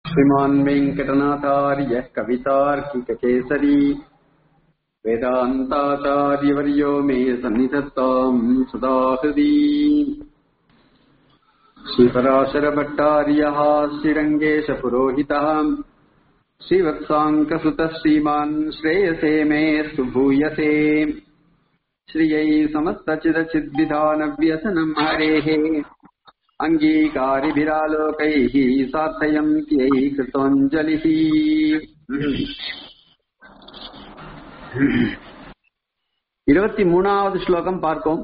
श्रीमान् वेङ्कटनाथार्यः कवितार्किककेसरी वेदान्ताचार्यवर्यो मे सन्निधत्ताम् सदा हृदि श्रीपराशरभट्टार्यः श्रीरङ्गेशपुरोहितः श्रीवत्साङ्कसुतः श्रीमान् श्रेयसे मे सुभूयसे श्रियै समस्तचिदचिद्विधानव्यसनम् हरेः अङ्गीकारिभिरालोकैः सार्थयन्त्यै कृतोऽञ्जलिः இருபத்தி மூணாவது ஸ்லோகம் பார்ப்போம்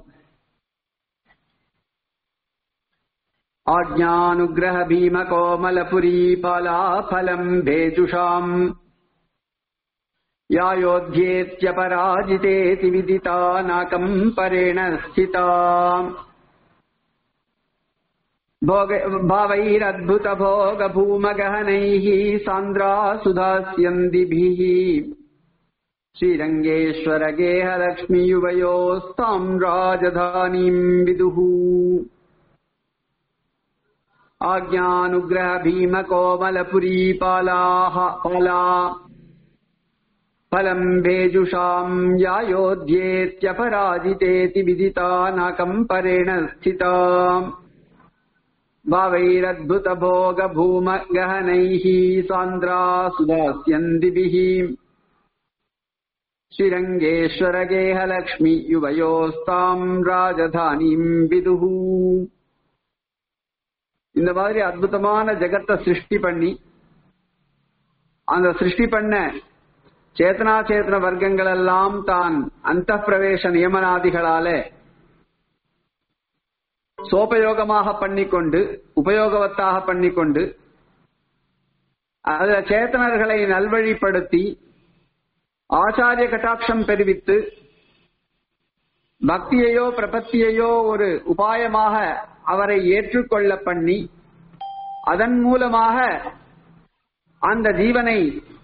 आज्ञानुग्रह भीम कोमलपुरी फलाफलम् भेजुषाम् यायोध्येत्यपराजितेति विदिता नाकम् परेण स्थिता भोग भावैरद्भुतभोगभूमगहनैः सान्द्रा सुधास्यन्दिभिः श्रीरङ्गेश्वरगेहलक्ष्मीयुवयोस्ताम् राजधानीम् विदुः आज्ञानुग्रह भीम कोमलपुरी पालाः पाला फलम् भेजुषाम् यायोध्येत्यपराजितेति विदिता नाकम् परेण स्थिता भावैरद्भुतभोगभूमगहनैः सान्द्रा सुदास्यन्दिभिः श्रीरङ्गेश्वरगेहलक्ष्मी युवयोस्ताम् ராஜதானிம் விதுஹு இந்த மாதிரி அற்புதமான ஜெகத்தை சிருஷ்டி பண்ணி அந்த சிருஷ்டி பண்ண சேத்தனா சேத்தன வர்க்கங்கள் எல்லாம் தான் அந்த பிரவேச நியமனாதிகளால சோபயோகமாக பண்ணிக்கொண்டு உபயோகவத்தாக பண்ணிக்கொண்டு அதுல சேத்தனர்களை நல்வழிப்படுத்தி ஆச்சாரிய கட்டாட்சம் பெருவித்து பக்தியையோ பிரபத்தியையோ ஒரு உபாயமாக அவரை ஏற்றுக்கொள்ள பண்ணி அதன் மூலமாக அந்த ஜீவனை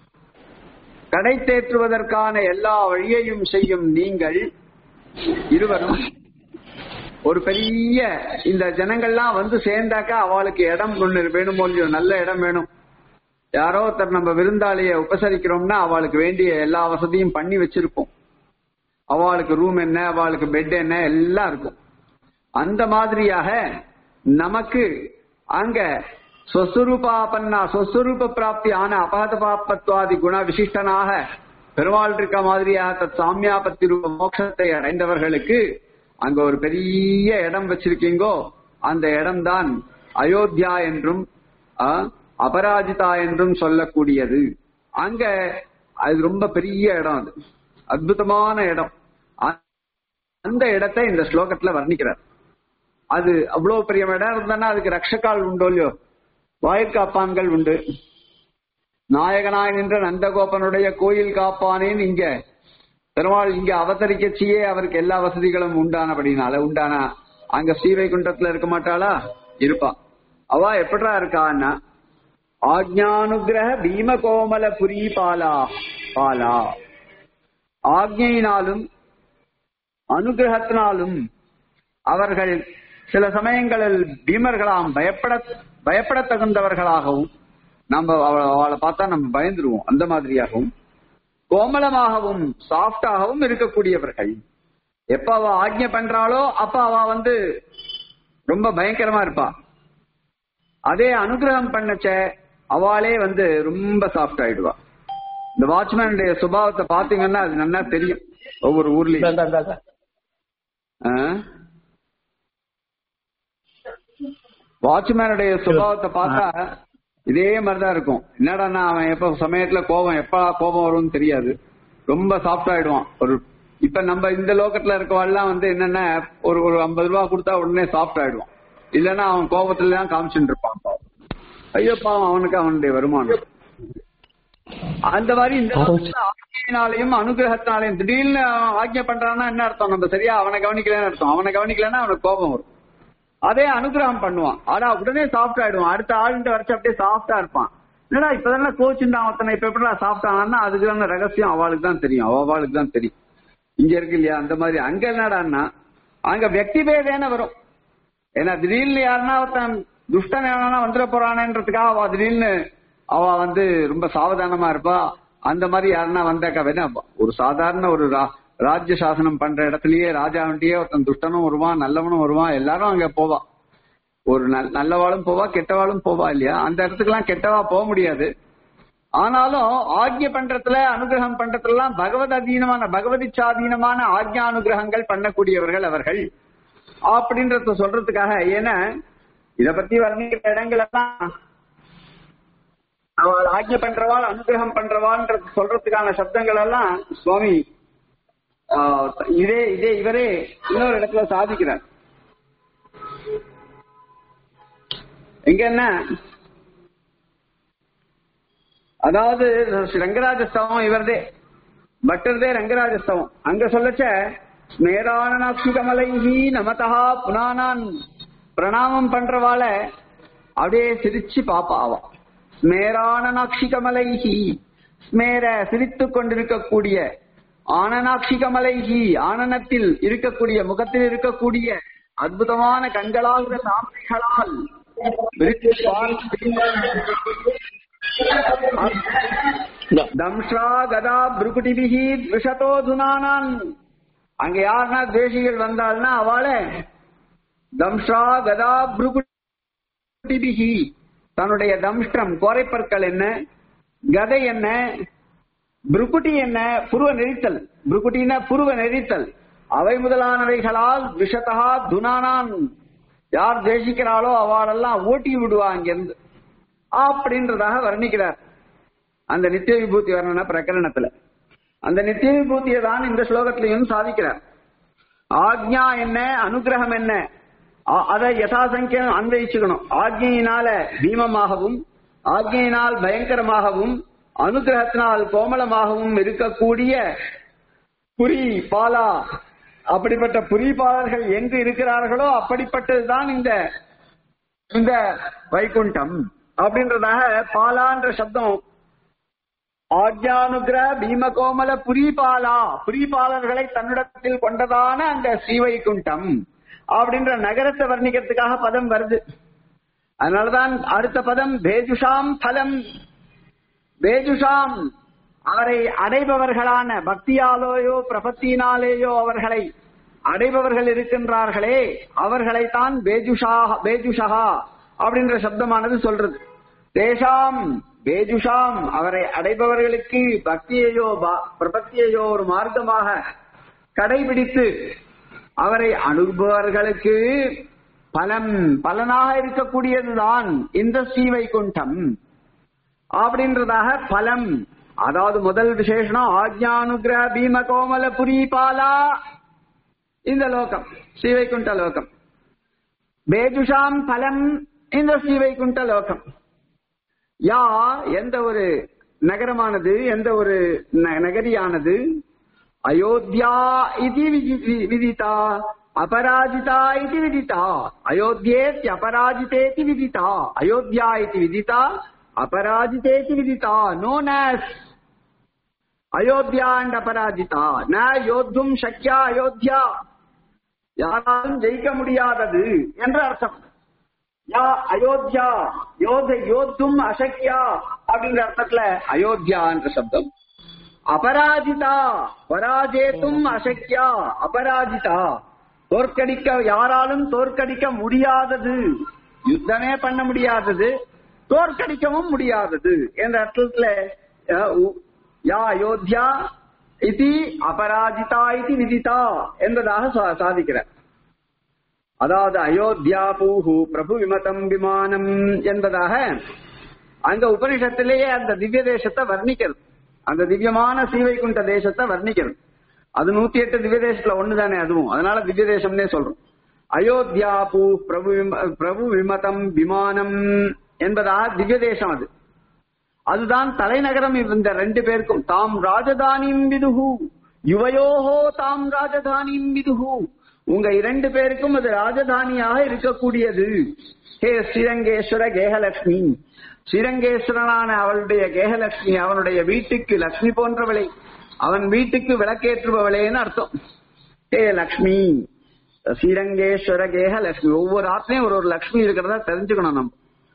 கடை தேற்றுவதற்கான எல்லா வழியையும் செய்யும் நீங்கள் இருவரும் ஒரு பெரிய இந்த ஜனங்கள்லாம் வந்து சேர்ந்தாக்கா அவளுக்கு இடம் ஒண்ணு வேணுமோ இல்லையோ நல்ல இடம் வேணும் யாரோ ஒருத்தர் நம்ம விருந்தாளிய உபசரிக்கிறோம்னா அவளுக்கு வேண்டிய எல்லா வசதியும் பண்ணி வச்சிருப்போம் அவளுக்கு ரூம் என்ன அவளுக்கு பெட் என்ன எல்லாம் இருக்கும் அந்த மாதிரியாக நமக்கு அங்க சொஸ்வரூபாபன்னா சொஸ்வரூப பிராப்தி ஆன அபகத பாப்பத்வாதி குண விசிஷ்டனாக பெருமாள் இருக்க மாதிரியாக தத் சாமியாபத்தி ரூப மோட்சத்தை அடைந்தவர்களுக்கு அங்க ஒரு பெரிய இடம் வச்சிருக்கீங்கோ அந்த இடம்தான் அயோத்தியா என்றும் அபராஜிதா என்றும் சொல்லக்கூடியது அங்க அது ரொம்ப பெரிய இடம் அது அற்புதமான இடம் அந்த இடத்தை இந்த ஸ்லோகத்துல வர்ணிக்கிறார் அது அவ்வளவு பெரிய இடம் இருந்தானா அதுக்கு ரக்ஷகால் உண்டோ இல்லையோ வாயிற்காப்பான்கள் உண்டு நாயகனாய் நின்ற நந்தகோபனுடைய கோயில் காப்பானேன்னு இங்க பெருமாள் இங்க அவதரிக்கச்சியே அவருக்கு எல்லா வசதிகளும் உண்டானபடினால உண்டானா அங்க ஸ்ரீவைகுண்டத்துல இருக்க மாட்டாளா இருப்பா அவ எப்படா இருக்கான்னா ஆக்ஞானுகிரக பீம கோமல புரி பாலா பாலா ஆக்ஞையினாலும் அனுகிரகத்தினாலும் அவர்கள் சில சமயங்களில் பீமர்களாம் பயப்பட பயப்பட தகுந்தவர்களாகவும் நம்ம அவளை பார்த்தா நம்ம பயந்துருவோம் அந்த மாதிரியாகவும் கோமலமாகவும் சாஃப்டாகவும் இருக்கக்கூடியவர்கள் எப்ப அவ ஆக்ஞை பண்றாளோ அப்ப அவ வந்து ரொம்ப பயங்கரமா இருப்பா அதே அனுகிரகம் பண்ணச்ச அவளே வந்து ரொம்ப சாஃப்ட் ஆயிடுவா இந்த வாட்ச்மேனுடைய சுபாவத்தை பாத்தீங்கன்னா அது நல்லா தெரியும் ஒவ்வொரு ஊர்லயும் வாட்ச்மேனுடைய சுபாவத்தை பார்த்தா இதே மாதிரிதான் இருக்கும் என்னடா அவன் எப்ப சமயத்துல கோபம் எப்ப கோபம் வரும்னு தெரியாது ரொம்ப சாஃப்ட் ஆயிடுவான் ஒரு இப்ப நம்ம இந்த லோக்கத்துல இருக்கவாள்லாம் வந்து என்னன்னா ஒரு ஒரு ஐம்பது ரூபா கொடுத்தா உடனே சாஃப்ட் ஆயிடுவான் இல்லன்னா அவன் கோபத்துல தான் காமிச்சுட்டு இருப்பான் ஐயோ பாவம் அவனுக்கு அவனுடைய வருமானம் அந்த மாதிரி இந்த ஆக்கியினாலையும் அனுகிரகத்தினாலையும் திடீர்னு ஆக்கிய பண்றான்னா என்ன அர்த்தம் நம்ம சரியா அவனை கவனிக்கலன்னு அர்த்தம் அவனை கவனிக்கலன்னா அவனுக்கு கோபம் வரும் அதே அனுகிரகம் பண்ணுவான் ஆனா உடனே சாஃப்ட் ஆயிடுவான் அடுத்த ஆளுன்ற வரைச்சு அப்படியே சாஃப்டா இருப்பான் என்னடா இப்பதானே கோச்சுண்டா ஒருத்தனை இப்ப எப்படா சாஃப்ட் ஆனான்னா அதுக்கான ரகசியம் அவளுக்கு தான் தெரியும் அவளுக்கு தான் தெரியும் இங்க இருக்கு இல்லையா அந்த மாதிரி அங்க என்னடான்னா அங்க வெக்தி பேதேன வரும் ஏன்னா திடீர்னு யாருன்னா ஒருத்தன் துஷ்டன் எவனா வந்துட போறானேன்றதுக்காக அவ திடீர்னு அவ வந்து ரொம்ப சாவதானமா இருப்பா அந்த மாதிரி யாருன்னா வந்தாக்கா வேணா ஒரு சாதாரண ஒரு ரா- ராஜ்ய சாசனம் பண்ற இடத்துலயே ராஜாவண்டியே ஒருத்தன் துஷ்டனும் வருவான் நல்லவனும் வருவான் எல்லாரும் அங்க போவா ஒரு நல்- நல்லவாளும் போவா கெட்டவாளும் போவா இல்லையா அந்த இடத்துக்குலாம் கெட்டவா போக முடியாது ஆனாலும் ஆக்ய பண்றதுல அனுகிரகம் பண்றதுலாம் பகவத் அதீனமான பகவதிச்சாதீனமான ஆக்ஞா அனுகிரகங்கள் பண்ணக்கூடியவர்கள் அவர்கள் அப்படின்றத சொல்றதுக்காக ஏன்னா இத பத்தி வர்ணிக்கிற இடங்கள் எல்லாம் அவள் ஆக்ஞை பண்றவாள் அனுகிரகம் பண்றவாள்ன்றது சொல்றதுக்கான சப்தங்கள் எல்லாம் சுவாமி ஆஹ், இதே இதே இவரே இன்னொரு இடத்துல சாதிக்கிறார் எங்க என்ன அதாவது ரங்கராஜஸ்தவம் இவர்தே பட்டர்தே ரங்கராஜஸ்தவம் அங்க சொல்லச்ச ஸ்மேராணாட்சி கமலைஹி நமதா புனானான் பிரணாமம் பண்றவாள அப்படியே சிரிச்சு பாப்பா அவ ஸ்மேராணாட்சி கமலைஹி ஸ்மேர சிரித்துக் கொண்டிருக்கக்கூடிய ஆனனாட்சி கமலைஹி ஆனனத்தில் இருக்கக்கூடிய முகத்தில் இருக்கக்கூடிய அற்புதமான கண்களாகிற தாமரைகளால் விரித்து பார்த்து தம்ஷா கதா புருகுட்டிபிகி த்விஷதோ துனானான் அங்க யாருன்னா தேசிகள் வந்தாள்னா அவளை தம்ஷா கதா புருகுட்டிபிகி தன்னுடைய தம்ஷ்டம் கோரைப்பற்கள் என்ன கதை என்ன புருக்குட்டி என்ன புருவ நெறித்தல் புருக்குட்டின புருவ நெறித்தல் அவை முதலானவைகளால் விஷதா துனானான் யார் தேசிக்கிறாளோ அவளெல்லாம் ஓட்டி விடுவா அங்கிருந்து அப்படின்றதாக வர்ணிக்கிறார் அந்த நித்திய விபூதி வர்ணன பிரகரணத்துல அந்த நித்திய விபூதியை தான் இந்த ஸ்லோகத்திலையும் சாதிக்கிறார் ஆக்ஞா என்ன அனுகிரகம் என்ன அ- அதை யதாசங்கியம் அன்வயிச்சுக்கணும் ஆக்ஞையினால பீமமாகவும் ஆக்ஞையினால் பயங்கரமாகவும் அனுகிரகத்தினால் கோமளமாகவும் இருக்கக்கூடிய புரி பாலா அப்படிப்பட்ட புரிபாலர்கள் எங்கு இருக்கிறார்களோ அப்படிப்பட்டதுதான் இந்த இந்த வைகுண்டம் அப்படின்றதாக பாலான்ற சப்தம் ஆக்ஞானுகிர பீமகோமல புரிபாலா புரிபாலர்களை தன்னிடத்தில் கொண்டதான அந்த ஸ்ரீவைகுண்டம் அப்படின்ற நகரத்தை வர்ணிக்கிறதுக்காக பதம் வருது அதனாலதான் அடுத்த பதம் பேஜுஷாம் பலம் பேஜுஷாம் அவரை அடைபவர்களான பக்தியாலேயோ பிரபத்தியினாலேயோ அவர்களை அடைபவர்கள் இருக்கின்றார்களே அவர்களைத்தான் பேஜுஷா பேஜுஷா அப்படின்ற சப்தமானது சொல்றது தேஷாம் பேஜுஷாம் அவரை அடைபவர்களுக்கு பக்தியையோ பா- பிரபத்தியையோ ஒரு மார்க்கமாக கடைபிடித்து அவரை அணுகுபவர்களுக்கு பலம் பலனாக இருக்கக்கூடியதுதான் இந்த ஸ்ரீவைகுண்டம் அப்படின்றதாக பலம் அதாவது முதல் விசேஷனம் ஆக்ஞானுகிரக பீம கோமல புரிபாலா இந்த லோகம் ஸ்ரீவைகுண்ட லோகம் பேஜுஷாம் பலம் இந்த ஸ்ரீவைகுண்ட லோகம் யா எந்த ஒரு நகரமானது எந்த ஒரு ந- நகரியானது அயோத்தியா இது விதி- விதிதா அபராஜிதா இது விதிதா அயோத்தியேத்தி அபராஜிதேதி விதிதா அயோத்தியா இது விதிதா அபராஜிதேதி விதிதா நோன் as அயோத்தியா அண்ட் அபராஜிதா ந யோத்தும் சக்யா அயோத்தியா யாராலும் ஜெயிக்க முடியாதது என்ற அர்த்தம் யா அயோத்தியா யோத யோத்தும் அசக்யா அப்படிங்கிற அர்த்தத்துல அயோத்தியா என்ற சப்தம் அபராஜிதா பராஜேத்தும் அசக்யா அபராஜிதா தோற்கடிக்க யாராலும் தோற்கடிக்க முடியாதது யுத்தமே பண்ண முடியாதது தோற்கடிக்கவும் முடியாதது என்ற அர்த்தத்துல அஹ், உ- யா அயோத்தியா இது அபராஜிதா இது விதிதா என்பதாக சா- சாதிக்கிறார் அதாவது அயோத்தியா பூஹு பிரபு விமதம் விமானம் என்பதாக அங்க உபனிஷத்திலேயே அந்த திவ்ய தேசத்தை வர்ணிக்கிறது அந்த திவ்யமான சீவைகுண்ட தேசத்தை வர்ணிக்கிறது அது நூத்தி எட்டு திவ்ய தேசத்துல ஒண்ணுதானே அதுவும் அதனால திவ்ய தேசம்னே சொல்றோம் அயோத்தியா பூ பிரபு விம- பிரபு விமதம் விமானம் என்பதாக திவ்ய தேசம் அது அதுதான் தலைநகரம் இந்த ரெண்டு பேருக்கும் தாம் ராஜதானிம் விதுகு யுவயோகோ தாம் ராஜதானிம் விதுகு உங்க இரண்டு பேருக்கும் அது ராஜதானியாக இருக்கக்கூடியது ஹே ஸ்ரீரங்கேஸ்வர கேகலட்சுமி ஸ்ரீரங்கேஸ்வரனான அவளுடைய கேகலட்சுமி அவனுடைய வீட்டுக்கு லட்சுமி போன்றவளை அவன் வீட்டுக்கு விளக்கேற்றுபவளேன்னு அர்த்தம் ஹே லக்ஷ்மி ஸ்ரீரங்கேஸ்வர கேக லட்சுமி ஒவ்வொரு ஆத்லையும் ஒரு ஒரு லட்சுமி இருக்கிறதா தெரிஞ்சுக்கணும் நம்ம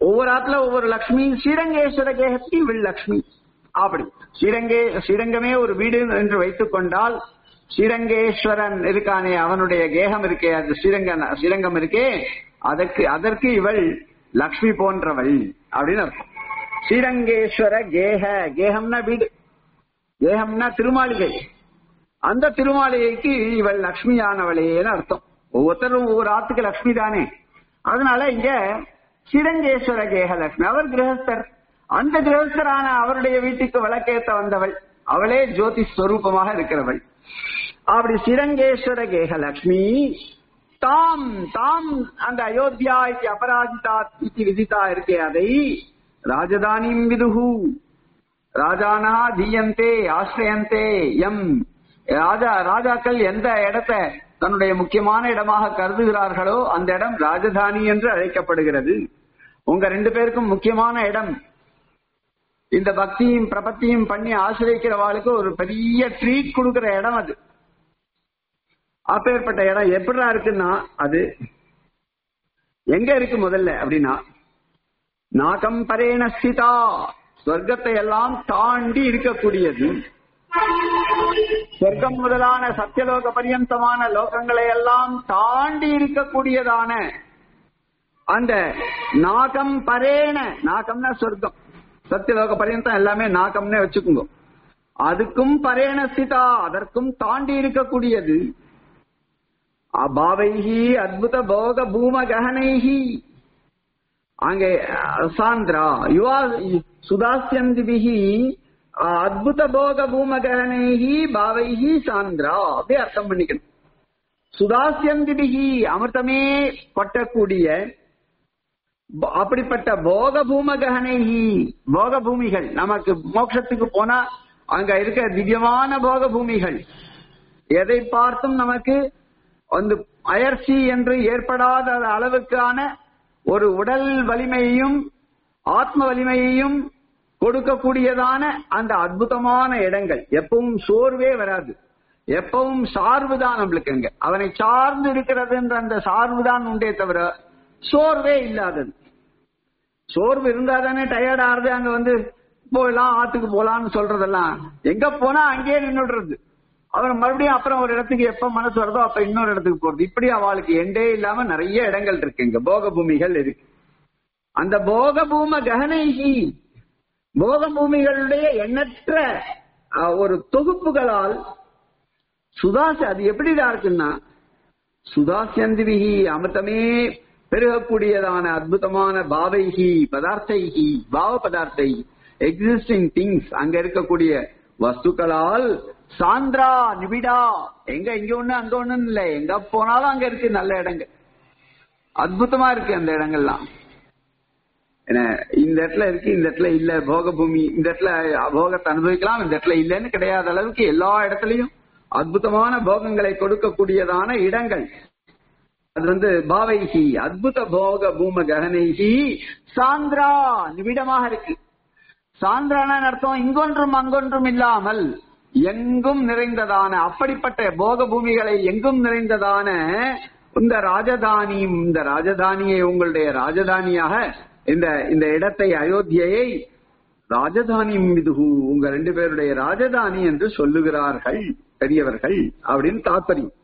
ஒவ்வொரு ஆத்துல ஒவ்வொரு லக்ஷ்மி ஸ்ரீரங்கேஸ்வர கேகத்தி இவள் லக்ஷ்மி அப்படி ஸ்ரீரங்கே ஸ்ரீரங்கமே ஒரு வீடு என்று வைத்துக் கொண்டால் ஸ்ரீரங்கேஸ்வரன் இருக்கானே அவனுடைய கேகம் இருக்கே அது ஸ்ரீரங்க ஸ்ரீரங்கம் இருக்கே அதற்கு அதற்கு இவள் லக்ஷ்மி போன்றவள் அப்படின்னு அர்த்தம் ஸ்ரீரங்கேஸ்வர கேக கேகம்னா வீடு கேகம்னா திருமாளிகை அந்த திருமாளிகைக்கு இவள் லக்ஷ்மியானவளேன்னு அர்த்தம் ஒவ்வொருத்தரும் ஒவ்வொரு ஆத்துக்கு லக்ஷ்மி தானே அதனால இங்க ஸ்ரீரங்கேஸ்வர கேக லக்ஷ்மி அவர் கிரகஸ்தர் அந்த கிரகஸ்தரான அவருடைய வீட்டுக்கு விளக்கேத்த வந்தவள் அவளே ஜோதி ஸ்வரூபமாக இருக்கிறவள் அப்படி ஸ்ரீரங்கேஸ்வர கேக லக்ஷ்மி தாம் தாம் அந்த அயோத்தியா இது அபராஜிதா இது விதித்தா இருக்கே அதை ராஜதானிம் விதுகு ராஜானா தீயந்தே ஆசிரியந்தே எம் ராஜா ராஜாக்கள் எந்த இடத்தை தன்னுடைய முக்கியமான இடமாக கருதுகிறார்களோ அந்த இடம் ராஜதானி என்று அழைக்கப்படுகிறது உங்க ரெண்டு பேருக்கும் முக்கியமான இடம் இந்த பக்தியும் பிரபத்தியும் பண்ணி ஆசிரியக்கிறவாளுக்கு ஒரு பெரிய ட்ரீட் கொடுக்கிற இடம் அது அப்பேற்பட்ட இடம் எப்படிடா இருக்குன்னா அது எங்க இருக்கு முதல்ல அப்படின்னா நாகம் பரேண ஸ்திதா சொர்க்கத்தை எல்லாம் தாண்டி இருக்கக்கூடியது சொர்க்கம் முதலான சத்தியலோக பரியந்தமான லோகங்களை எல்லாம் தாண்டி இருக்கக்கூடியதான அந்த நாகம் பரேண நாகம்னா சொர்க்கம் சத்தியலோக பரியந்தம் எல்லாமே நாகம்னே வச்சுக்கோங்க அதுக்கும் பரேண ஸ்திதா அதற்கும் தாண்டி இருக்கக்கூடியது அபாவைஹி அத்புத போக பூம ககனைஹி அங்கே சாந்திரா யுவா சுதாசியந்திபிஹி அத்புத போக பூம ககனைஹி பாவைஹி சாந்திரா அப்படியே அர்த்தம் பண்ணிக்கணும் சுதாசியந்திபிகி அமிர்தமே கொட்டக்கூடிய ப- அப்படிப்பட்ட போக பூம ககனைஹி போக பூமிகள் நமக்கு மோட்சத்துக்கு போனா அங்க இருக்க திவ்யமான போக பூமிகள் எதை பார்த்தும் நமக்கு வந்து அயற்சி என்று ஏற்படாத அளவுக்கான ஒரு உடல் வலிமையையும் ஆத்ம வலிமையையும் கொடுக்கக்கூடியதான அந்த அற்புதமான இடங்கள் எப்பவும் சோர்வே வராது எப்பவும் சார்பு தான் நம்மளுக்கு அங்க அவனை சார்ந்து இருக்கிறதுன்ற அந்த சார்பு தான் உண்டே தவிர சோர்வே இல்லாதது சோர்வு இருந்தா தானே டயர்ட் ஆறுது அங்க வந்து போகலாம் ஆத்துக்கு போலாம்னு சொல்றதெல்லாம் எங்க போனா அங்கேயே நின்னுடுறது அவர் மறுபடியும் அப்புறம் ஒரு இடத்துக்கு எப்ப மனசு வருதோ அப்ப இன்னொரு இடத்துக்கு போறது இப்படி அவளுக்கு எண்டே இல்லாம நிறைய இடங்கள் இருக்கு இங்க போக பூமிகள் இருக்கு அந்த போக பூம ககனைகி போக பூமிகளுடைய எண்ணற்ற அஹ், ஒரு தொகுப்புகளால் சுதாசி அது எப்படிதான் இருக்குன்னா சுதாசியந்திவிகி அமிர்தமே பெருகக்கூடியதான அற்புதமான பாவைகி பதார்த்தைகி பாவ பதார்த்தை எக்ஸிஸ்டிங் திங்ஸ் அங்க இருக்கக்கூடிய வஸ்துக்களால் சாந்திரா நிபிடா எங்க இங்க ஒண்ணு அங்க ஒண்ணு இல்ல எங்க போனாலும் அங்க இருக்கு நல்ல இடங்கள் அற்புதமா இருக்கு அந்த இடங்கள்லாம் என்ன இந்த இடத்துல இருக்கு இந்த இடத்துல இல்ல போக பூமி இந்த இடத்துல போகத்தை அனுபவிக்கலாம் இந்த இடத்துல இல்லைன்னு கிடையாத அளவுக்கு எல்லா இடத்துலயும் அற்புதமான போகங்களை கொடுக்கக்கூடியதான இடங்கள் அது வந்து பாவைகி அத்புத போக பூம ககனைகி சாந்திரா நிபிடமாக இருக்கு சாந்திரான அர்த்தம் இங்கொன்றும் அங்கொன்றும் இல்லாமல் எங்கும் நிறைந்ததான அப்படிப்பட்ட போக பூமிகளை எங்கும் நிறைந்ததான இந்த ராஜதானி இந்த ராஜதானியை உங்களுடைய ராஜதானியாக இந்த இந்த இடத்தை அயோத்தியை ராஜதானி மிதுகு உங்க ரெண்டு பேருடைய ராஜதானி என்று சொல்லுகிறார்கள் பெரியவர்கள் அப்படின்னு தாத்பரியம்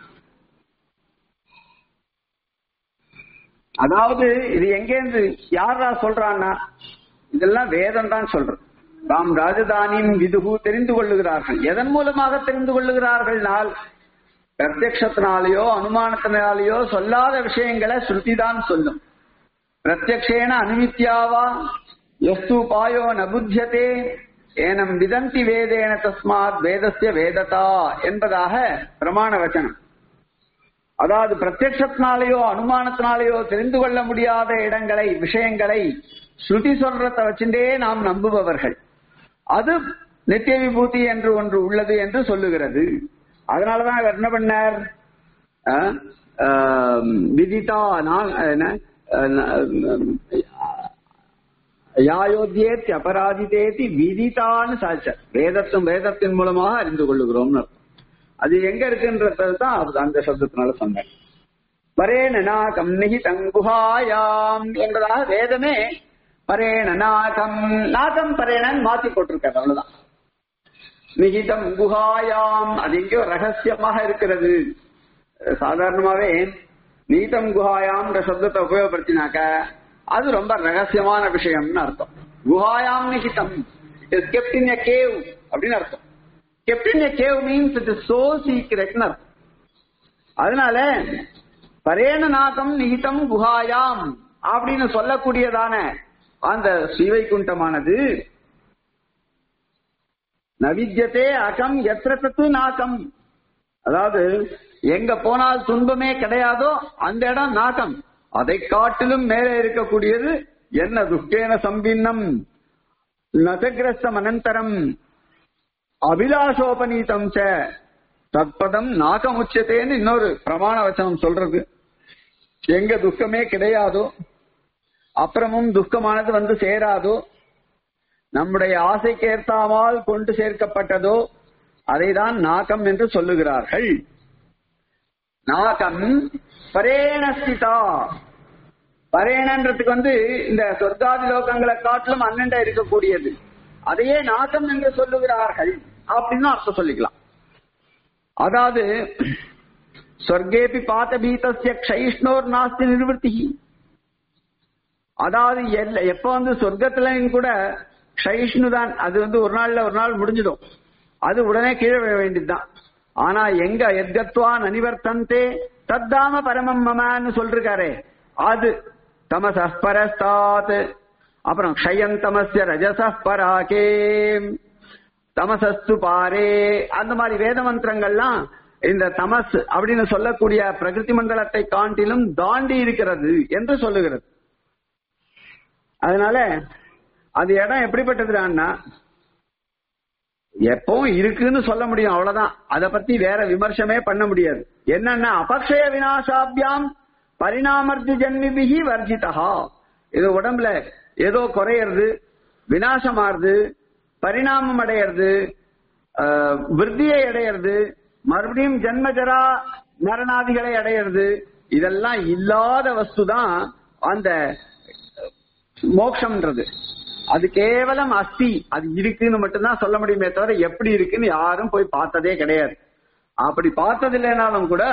அதாவது இது எங்கேருந்து யாரா சொல்றான்னா இதெல்லாம் வேதம் தான் சொல்றது தாம் ராஜதானியும் விதுகு தெரிந்து கொள்ளுகிறார்கள் எதன் மூலமாக தெரிந்து கொள்ளுகிறார்கள்னால் பிரத்யக்ஷத்தினாலேயோ அனுமானத்தினாலேயோ சொல்லாத விஷயங்களை ஸ்ருதி தான் சொல்லும் பிரத்யக்ஷேன அனுமித்யாவா எஸ்து பாயோ நபுத்தியதே ஏனம் விதந்தி வேதேன தஸ்மாத் வேதஸ்ய வேததா என்பதாக பிரமாண வச்சனம் அதாவது பிரத்யக்ஷத்தினாலேயோ அனுமானத்தினாலேயோ தெரிந்து கொள்ள முடியாத இடங்களை விஷயங்களை ஸ்ருதி சொல்றத வச்சுட்டே நாம் நம்புபவர்கள் அது நித்திய விபூதி என்று ஒன்று உள்ளது என்று சொல்லுகிறது அதனாலதான் இவர் என்ன பண்ணார் அஹ், ஆம், விதிதா நான் என்ன, அஹ், யாயோத்தியேத்தி அபராதிதேத்தி விதிதான்னு சாட்சார் வேதத்தும் வேதத்தின் மூலமாக அறிந்து கொள்ளுகிறோம்னு அர்த்தம் அது எங்க இருக்குன்றது தான் அது அந்த சப்தத்தினால சொன்னேன் பரேண நாகம் நிகிதம் குஹாயாம் என்பதாக வேதமே பரேண நாகம் நாகம் பரேணன் மாத்தி போட்டிருக்காரு அவ்வளவுதான் நிகிதம் குஹாயாம் அது எங்கேயோ ரகசியமாக இருக்கிறது சாதாரணமாவே நீதம் குஹாயாம் சப்தத்தை உபயோகப்படுத்தினாக்க அது ரொம்ப ரகசியமான விஷயம்னு அர்த்தம் குஹாயாம் நிகிதம் it kept in a cave அப்படின்னு அர்த்தம் kept in a cave means it is so சீக்கிரட்னு அர்த்தம் அதனால பரேண நாகம் நிகிதம் குஹாயாம் அப்படின்னு சொல்லக்கூடியதான அந்த ஸ்ரீவைகுண்டமானது நவித்யத்தே அகம் எத்திர தத்து நாகம் அதாவது எங்க போனால் துன்பமே கிடையாதோ அந்த இடம் நாகம் அதை காட்டிலும் மேலே இருக்கக்கூடியது என்ன துக்கேன சம்பின்னம் நசகிரஸ்தம் அனந்தரம் அபிலாஷோபநீதம் ச தத்பதம் நாகமுச்சத்தேன்னு இன்னொரு பிரமாண வச்சனம் சொல்றது எங்க துக்கமே கிடையாதோ அப்புறமும் துக்கமானது வந்து சேராதோ நம்முடைய ஆசைக்கு ஏற்றாமல் கொண்டு சேர்க்கப்பட்டதோ அதைதான் நாகம் என்று சொல்லுகிறார்கள் நாகம் பரேணஸ்திதா பரேணன்றதுக்கு வந்து இந்த சொர்க்காதி லோகங்களை காட்டிலும் அண்ணண்ட இருக்கக்கூடியது அதையே நாகம் என்று சொல்லுகிறார்கள் அப்படின்னு அர்த்தம் சொல்லிக்கலாம் அதாவது சொர்க்கேபி பாத்த பீதஸ்ய க்ஷைஷ்ணோர் நாஸ்தி நிர்வர்த்தி அதாவது எல்ல- எப்ப வந்து சொர்க்கத்திலையும் கூட க்ஷைஷ்ணு தான் அது வந்து ஒரு நாள்ல ஒரு நாள் முடிஞ்சிடும் அது உடனே கீழே விழ வேண்டியதுதான் ஆனா எங்க எத்கத்வான் அனிவர்த்தந்தே தத்தாம பரமம் மமான்னு சொல்றாரே அது தமச பரஸ்தாத் அப்புறம் க்ஷயந்தமஸ்ய ரஜச பராகே தமசஸ்து பாரே அந்த மாதிரி வேத மந்திரங்கள்லாம் இந்த தமஸ் அப்படின்னு சொல்லக்கூடிய பிரகிருதி மண்டலத்தை காட்டிலும் தாண்டி இருக்கிறது என்று சொல்லுகிறது அதனால அது இடம் எப்படிப்பட்டதுடான்னா எப்பவும் இருக்குன்னு சொல்ல முடியும் அவ்வளவுதான் அத பத்தி வேற விமர்சமே பண்ண முடியாது என்னன்னா அபக்ஷய விநாசாபியாம் பரிணாமர்த்தி ஜன்மிபிகி வர்ஜிதா இது உடம்புல ஏதோ குறையிறது விநாசமாறுது பரிணாமம் அடையிறது ஆஹ், விருத்தியை அடையிறது மறுபடியும் ஜன்மஜரா மரணாதிகளை அடையிறது இதெல்லாம் இல்லாத வஸ்து தான் அந்த மோக்ஷம்ன்றது அது கேவலம் அஸ்தி அது இருக்குன்னு மட்டும்தான் சொல்ல முடியுமே தவிர எப்படி இருக்குன்னு யாரும் போய் பார்த்ததே கிடையாது அப்படி பார்த்தது இல்லைனாலும் கூட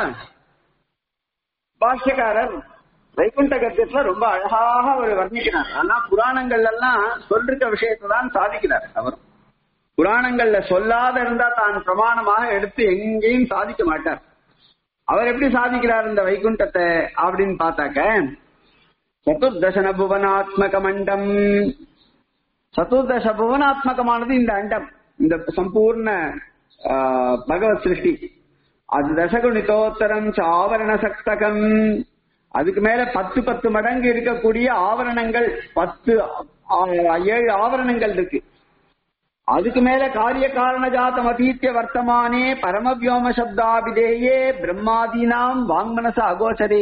பாஷ்யக்காரர் வைகுண்ட கத்தியத்துல ரொம்ப அழகாக அவர் வர்ணிக்கிறார் ஆனா புராணங்கள்ல எல்லாம் சொல்லிருக்க விஷயத்தை தான் சாதிக்கிறார் அவர் புராணங்கள்ல சொல்லாத இருந்தா தான் பிரமாணமாக எடுத்து எங்கேயும் சாதிக்க மாட்டார் அவர் எப்படி சாதிக்கிறார் இந்த வைகுண்டத்தை அப்படின்னு பார்த்தாக்க சதுர்தசன புவனாத்மக மண்டம் சதுர்தச புவனாத்மகமானது இந்த அண்டம் இந்த சம்பூர்ண ஆ, பகவத் சிருஷ்டி அது தசகுணிதோத்தரம் ச ஆவரண சக்தகம் அதுக்கு மேல பத்து பத்து மடங்கு இருக்கக்கூடிய ஆவரணங்கள் பத்து ஆ, ஏழு ஆவரணங்கள் இருக்கு அதுக்கு மேல காரிய காரண ஜாத்தம் அதீத்திய வர்த்தமானே பரமவியோம சப்தாபிதேயே பிரம்மாதீனாம் வாங்மனச அகோச்சரே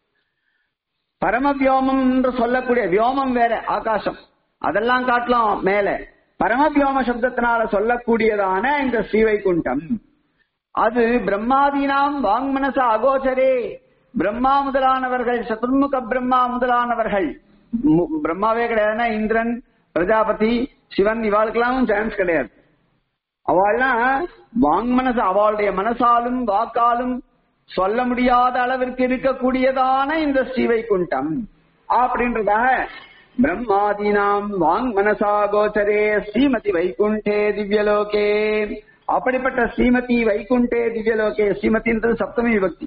பரமவியோமம் என்று சொல்லக்கூடிய வியோமம் வேற ஆகாசம் அதெல்லாம் காட்டலாம் மேல பரமவியோம சப்தத்தினால சொல்லக்கூடியதான இந்த ஸ்ரீவைகுண்டம் அது பிரம்மாதீனாம் வாங்மனச அகோச்சரே பிரம்மா முதலானவர்கள் சதுர்முக பிரம்மா முதலானவர்கள் மு- பிரம்மாவே கிடையாதுன்னா இந்திரன் பிரஜாபதி சிவன் இவாளுக்கெல்லாம் சான்ஸ் கிடையாது அவள்லாம் வாங்மனச அவளுடைய மனசாலும் வாக்காலும் சொல்ல முடியாத அளவிற்கு இருக்கக்கூடியதான இந்த ஸ்ரீவைகுண்டம் அப்படின்றதாக பிரம்மாதீனாம் வாங் மனசா கோச்சரே ஸ்ரீமதி வைகுண்டே திவ்யலோகே அப்படிப்பட்ட ஸ்ரீமதி வைகுண்டே திவ்யலோகே ஸ்ரீமதின்றது சப்தமி விபக்தி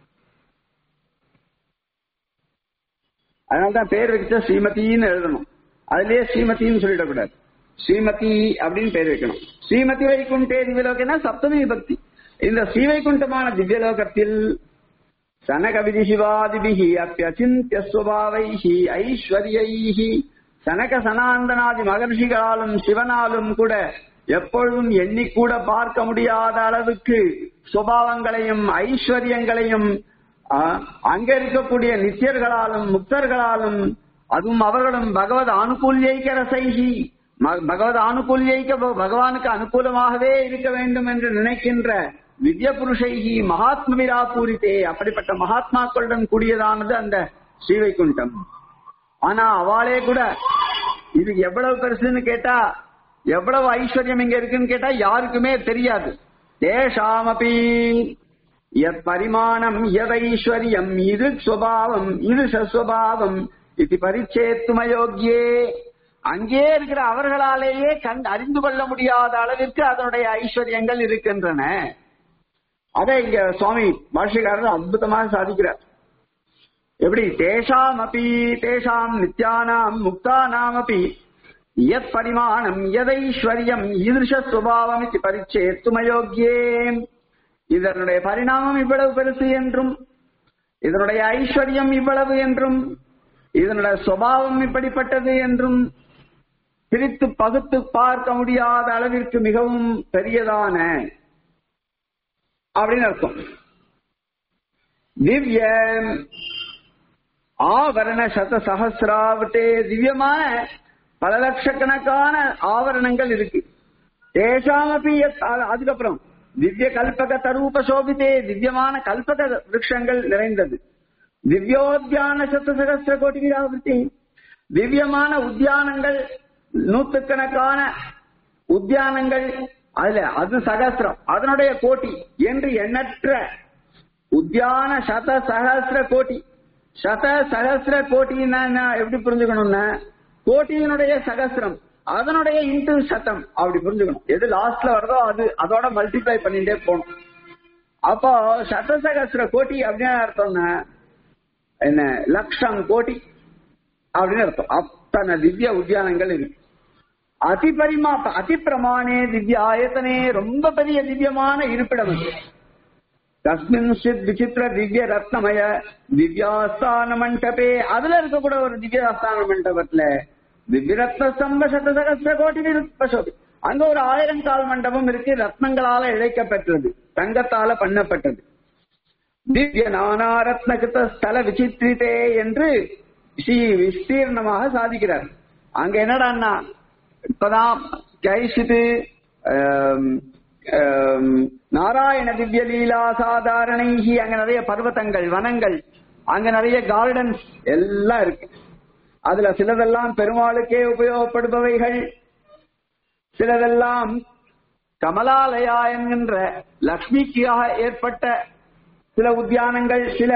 அதனாலதான் பேர் வச்ச ஸ்ரீமதின்னு எழுதணும் அதுலயே ஸ்ரீமதின்னு சொல்லிடக்கூடாது ஸ்ரீமதி அப்படின்னு பேர் வைக்கணும் ஸ்ரீமதி வைகுண்டே திவ்யலோகனா சப்தமி விபக்தி இந்த ஸ்ரீவைகுண்டமான திவ்யலோகத்தில் சனகவிதி சிவாதிபிகி அப்பியச்சிந்திய சுவாவைஹி ஐஸ்வர்யைஹி சனக சனாந்தனாதி மகர்ஷிகளாலும் சிவனாலும் கூட எப்பொழுதும் எண்ணிக்கூட பார்க்க முடியாத அளவுக்கு சுபாவங்களையும் ஐஸ்வர்யங்களையும் ஆ, அங்க இருக்கக்கூடிய நித்தியர்களாலும் முக்தர்களாலும் அதுவும் அவர்களும் பகவத் ஆனுகூல்யைக்க ரசைகி ம- பகவத் ஆனுகூல்யைக்க ப- பகவானுக்கு அனுகூலமாகவே இருக்க வேண்டும் என்று நினைக்கின்ற திவ்ய புருஷைகி மகாத்மவிரா பூரித்தே அப்படிப்பட்ட மகாத்மாக்களுடன் கூடியதானது அந்த ஸ்ரீவைகுண்டம் ஆனா அவளே கூட இது எவ்வளவு பெருசுன்னு கேட்டா எவ்வளவு ஐஸ்வர்யம் இங்க இருக்குன்னு கேட்டா யாருக்குமே தெரியாது தேஷாமபி எத் பரிமாணம் எதைஸ்வர்யம் இது சுவாவம் இது சஸ்வபாவம் இது பரிச்சேத்துமயோக்கியே அங்கே இருக்கிற அவர்களாலேயே கண் அறிந்து கொள்ள முடியாத அளவிற்கு அதனுடைய ஐஸ்வர்யங்கள் இருக்கின்றன அதை இங்க சுவாமி பாஷ்யக்காரர் அற்புதமாக சாதிக்கிறார் எப்படி தேஷாம் அப்பி தேஷாம் நித்யானாம் முக்தானாம் அப்பி எத் பரிமாணம் எதைஸ்வர்யம் ஈதிருஷ சுபாவம் இது பரிச்சேத்துமயோக்கியே இதனுடைய பரிணாமம் இவ்வளவு பெருசு என்றும் இதனுடைய ஐஸ்வர்யம் இவ்வளவு என்றும் இதனுடைய சுபாவம் இப்படிப்பட்டது என்றும் பிரித்து பகுத்து பார்க்க முடியாத அளவிற்கு மிகவும் பெரியதான அப்படின்னு அர்த்தம் திவ்ய ஆவரண சத சகசிராவட்டே திவ்யமான பல லட்சக்கணக்கான ஆவரணங்கள் இருக்கு தேசாமபி அதுக்கப்புறம் திவ்ய கல்பக தரூப சோபித்தே திவ்யமான கல்பக விருட்சங்கள் நிறைந்தது திவ்யோத்தியான சத்த சகசிர கோடி விராவர்த்தி திவ்யமான உத்தியானங்கள் நூத்துக்கணக்கான உத்தியானங்கள் அதுல அது சகசிரம் அதனுடைய கோட்டி என்று எண்ணற்ற உத்தியான சத சகசிர கோட்டி சத சகசிர கோட்டின்னா என்ன எப்படி புரிஞ்சுக்கணும்னா கோட்டியினுடைய சகசிரம் அதனுடைய இன்டு சத்தம் அப்படி புரிஞ்சுக்கணும் எது லாஸ்ட்ல வருதோ அது அதோட மல்டிப்ளை பண்ணிட்டே போகணும் அப்போ சத சகசிர கோட்டி அப்படின்னு அர்த்தம்னா என்ன லட்சம் கோட்டி அப்படின்னு அர்த்தம் அத்தனை திவ்ய உத்தியானங்கள் இருக்கு அதிபரிமா அதிப்பிரமாணே திவ்ய ஆயத்தனே ரொம்ப பெரிய திவ்யமான இருப்பிடம் அது கஸ்மின்சித் விசித்திர திவ்ய ரத்னமய திவ்யாஸ்தான மண்டபே அதுல இருக்கக்கூட ஒரு திவ்யாஸ்தான மண்டபத்துல திவ்யரத்ன ஸ்தம்ப சத சகசிர கோடி விருப்பசோபி அங்க ஒரு ஆயிரம் கால் மண்டபம் இருக்கு ரத்னங்களால இழைக்கப்பட்டது தங்கத்தால பண்ணப்பட்டது திவ்ய நானாரத்னகிருத்த ஸ்தல விசித்திரித்தே என்று ஸ்ரீ விஸ்தீர்ணமாக சாதிக்கிறார் அங்க என்னடான்னா இப்பதான் கைசித்து நாராயண திவ்ய லீலா சாதாரணைகி அங்க நிறைய பர்வதங்கள் வனங்கள் அங்க நிறைய கார்டன்ஸ் எல்லாம் இருக்கு அதுல சிலதெல்லாம் பெருமாளுக்கே உபயோகப்படுபவைகள் சிலதெல்லாம் கமலாலயா என்கின்ற லக்ஷ்மிக்காக ஏற்பட்ட சில உத்தியானங்கள் சில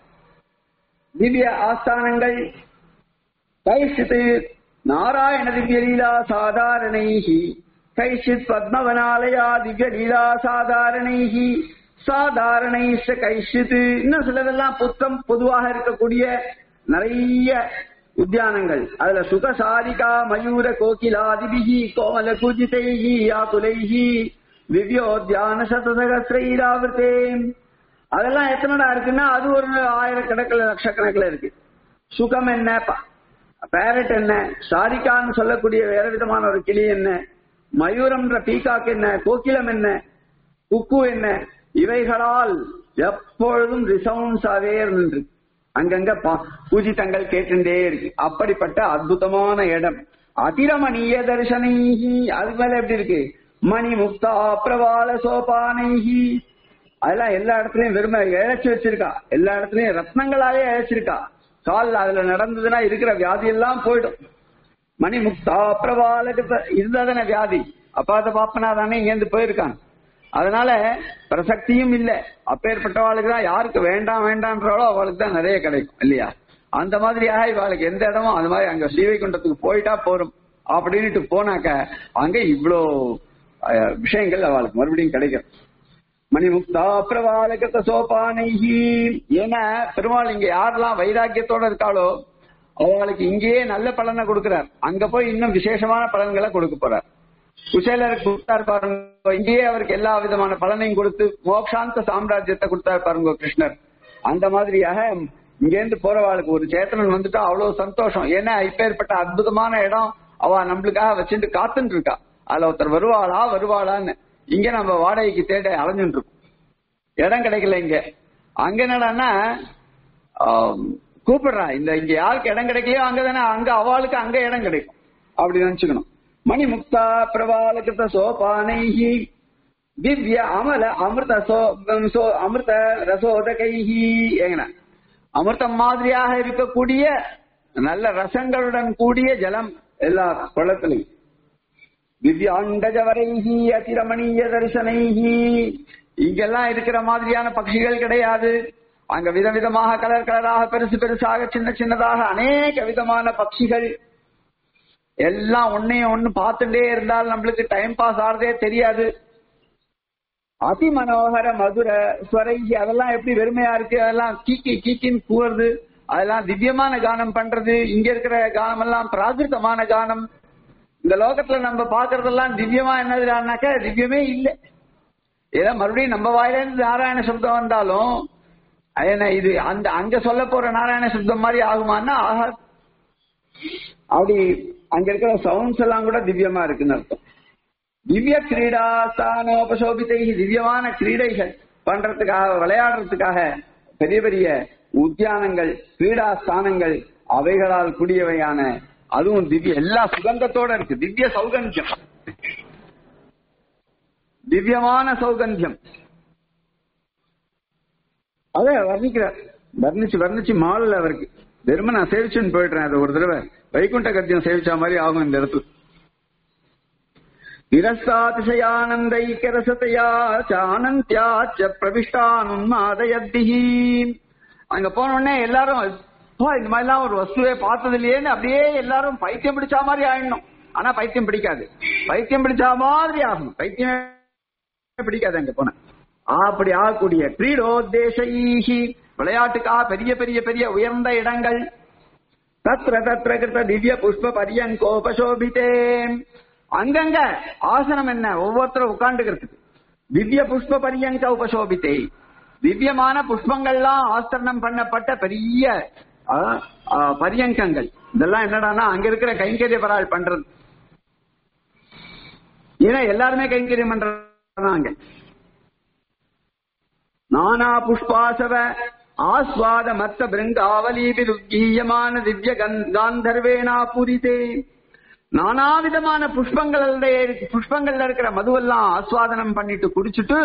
திவ்ய ஆஸ்தானங்கள் கைசித்து நாராயண திவ்ய லீலா சாதாரணைகி கைசித் பத்மவனாலயா திவ்ய லீலா சாதாரணைகி சாதாரணைஷ கைசித் இன்னும் சிலதெல்லாம் புத்தம் பொதுவாக இருக்கக்கூடிய நிறைய உத்தியானங்கள் அதுல சுகசாரிகா மயூர கோகிலாதிபிகி கோமல குஜிதைகி ஆகுலைகி திவ்யோத்தியான சதசகசிரைராவிரத்தே அதெல்லாம் எத்தனடா இருக்குன்னா அது ஒரு ஆயிரக்கணக்கில் லட்சக்கணக்கில் இருக்கு சுகம் என்ன பேரட் என்ன சாரிகான்னு சொல்லக்கூடிய வேற விதமான ஒரு கிளி என்ன மயூரம்ன்ற பீகாக் என்ன கோகிலம் என்ன குக்கு என்ன இவைகளால் எப்பொழுதும் ரிசவுன்ஸாவே இருந்து அங்கங்க பூஜித்தங்கள் கேட்டுட்டே இருக்கு அப்படிப்பட்ட அற்புதமான இடம் அதிரமணிய தரிசனைகி அது மேல எப்படி இருக்கு மணி முக்தா பிரபால சோபானைகி அதெல்லாம் எல்லா இடத்துலயும் வெறுமை இழைச்சு வச்சிருக்கா எல்லா இடத்துலயும் ரத்னங்களாலே இழைச்சிருக்கா கால் அதுல நடந்ததுன்னா இருக்கிற வியாதி எல்லாம் போயிடும் மணி முக்தா பிரபாலகத்தை இதுதானே வியாதி அப்பாத பாப்பனா தானே இங்கேருந்து போயிருக்கான் அதனால பிரசக்தியும் இல்ல அப்பேற்பட்டவாளுக்கு தான் யாருக்கு வேண்டாம் வேண்டாம்ன்றாலோ அவளுக்கு தான் நிறைய கிடைக்கும் இல்லையா அந்த மாதிரியாக இவாளுக்கு எந்த இடமும் அந்த மாதிரி அங்க ஸ்ரீவைகுண்டத்துக்கு போயிட்டா போறோம் அப்படின்ட்டு போனாக்க அங்க இவ்வளோ விஷயங்கள் அவளுக்கு மறுபடியும் கிடைக்கும் மணிமுக்தா பிரபாலகத்த சோபானைகி ஏன்னா பெருமாள் இங்க யாரெல்லாம் வைராக்கியத்தோட இருக்காளோ அவளுக்கு இங்கேயே நல்ல பலனை கொடுக்கிறார் அங்க போய் இன்னும் விசேஷமான பலன்களை கொடுக்க போறார் குசேலருக்கு கொடுத்தார் பாருங்க இங்கேயே அவருக்கு எல்லா விதமான பலனையும் கொடுத்து மோக்ஷாந்த சாம்ராஜ்யத்தை கொடுத்தார் பாருங்க கிருஷ்ணர் அந்த மாதிரியாக இங்கேருந்து போறவாளுக்கு ஒரு சேத்தனன் வந்துட்டா அவ்வளவு சந்தோஷம் ஏன்னா இப்பேற்பட்ட அற்புதமான இடம் அவ நம்மளுக்காக வச்சுட்டு காத்துட்டு இருக்கா அதுல ஒருத்தர் வருவாளா வருவாளான்னு இங்க நம்ம வாடகைக்கு தேட அலைஞ்சுட்டு இருக்கோம் இடம் கிடைக்கல இங்க அங்க என்னடான்னா கூப்பிடுறா இந்த இங்க யாருக்கு இடம் கிடைக்கலையோ அங்கதானே அங்க அவளுக்கு அங்க இடம் கிடைக்கும் அப்படி நினைச்சுக்கணும் மணி முக்தா பிரபாலகிருத சோபானைகி திவ்ய அமல அமிர்த சோ சோ அமிர்த ரசோதகைஹி எங்கன அமிர்தம் மாதிரியாக இருக்கக்கூடிய நல்ல ரசங்களுடன் கூடிய ஜலம் எல்லா குளத்திலையும் திவ்யாண்டஜவரைஹி அதிரமணீய தரிசனைஹி இங்கெல்லாம் இருக்கிற மாதிரியான பட்சிகள் கிடையாது அங்க விதவிதமாக கலர் கலராக பெருசு பெருசாக சின்ன சின்னதாக அநேக விதமான பட்சிகள் எல்லாம் ஒன்னையும் ஒண்ணு பார்த்துட்டே இருந்தால் நம்மளுக்கு டைம் பாஸ் ஆறதே தெரியாது அதி மனோகர மதுர ஸ்வரைகி அதெல்லாம் எப்படி வெறுமையா இருக்கு அதெல்லாம் கீக்கி கீக்கின்னு கூறுறது அதெல்லாம் திவ்யமான கானம் பண்றது இங்க இருக்கிற கானம் எல்லாம் பிராகிருத்தமான கானம் இந்த லோகத்துல நம்ம பாக்குறதெல்லாம் திவ்யமா என்னதுனாக்க திவ்யமே இல்லை ஏதோ மறுபடியும் நம்ம வாயில இருந்து நாராயண சப்தம் வந்தாலும் அது என்ன இது அந்த அங்க சொல்ல போற நாராயண சப்தம் மாதிரி ஆகுமான்னா ஆகாது அப்படி அங்க இருக்கிற சவுண்ட்ஸ் எல்லாம் கூட திவ்யமா இருக்குன்னு அர்த்தம் திவ்ய கிரீடா ஸ்தானோபசோபித்தை திவ்யமான கிரீடைகள் பண்றதுக்காக விளையாடுறதுக்காக பெரிய பெரிய உத்தியானங்கள் கிரீடா ஸ்தானங்கள் அவைகளால் கூடியவையான அதுவும் திவ்ய எல்லா சுகந்தத்தோட இருக்கு திவ்ய சௌகந்தியம் திவ்யமான சௌகந்தியம் அத வர்ணிக்கிறார் வர்ணிச்சு வர்ணிச்சு மாடல் அவருக்கு வெறும நான் சேவிச்சுன்னு போயிடுறேன் அதை ஒரு தடவை வைகுண்ட கத்தியம் சேவிச்சா மாதிரி ஆகும் இந்த இடத்துல நிரஸ்தாதிசயானந்தைக்கரசதையா சானந்தியாச்ச பிரவிஷ்டானுன்மாதயத்திஹி அங்க போன உடனே எல்லாரும் "அப்பா, இந்த மாதிரிலாம் ஒரு வஸ்துவே பார்த்தது இல்லையேன்னு அப்படியே எல்லாரும் பைத்தியம் பிடிச்சா மாதிரி ஆயிடணும் ஆனா பைத்தியம் பிடிக்காது பைத்தியம் பிடிச்சா மாதிரி ஆகணும் பைத்தியம் பிடிக்காது அங்க போன அப்படி ஆகக்கூடிய கிரீடோத்தேசைஹி விளையாட்டுக்காக பெரிய பெரிய பெரிய உயர்ந்த இடங்கள் தத்ர தத்ர கிருத்த திவ்ய புஷ்ப பரியங்கோபசோபிதே அங்கங்க ஆசனம் என்ன ஒவ்வொருத்தரும் உட்காந்துக்கிறதுக்கு திவ்ய புஷ்ப பரியங்க உபசோபித்தே திவ்யமான புஷ்பங்கள்லாம் ஆஸ்தரணம் பண்ணப்பட்ட பெரிய ஆ, ஆ, பரியங்கங்கள் இதெல்லாம் என்னடான்னா அங்க இருக்கிற கைங்கரிய பராள் பண்றது ஏன்னா எல்லாருமே கைங்கரியம் பண்றாங்க அங்க நானா புஷ்பாசவ ஆஸ்வாத மத்த பிருங்காவலீபில் உத்கீயமான திவ்ய கந்- காந்தர்வேனா புரிதே நானாவிதமான புஷ்பங்கள் புஷ்பங்கள்ல இருக்கிற மதுவெல்லாம் ஆஸ்வாதனம் பண்ணிட்டு குடிச்சிட்டு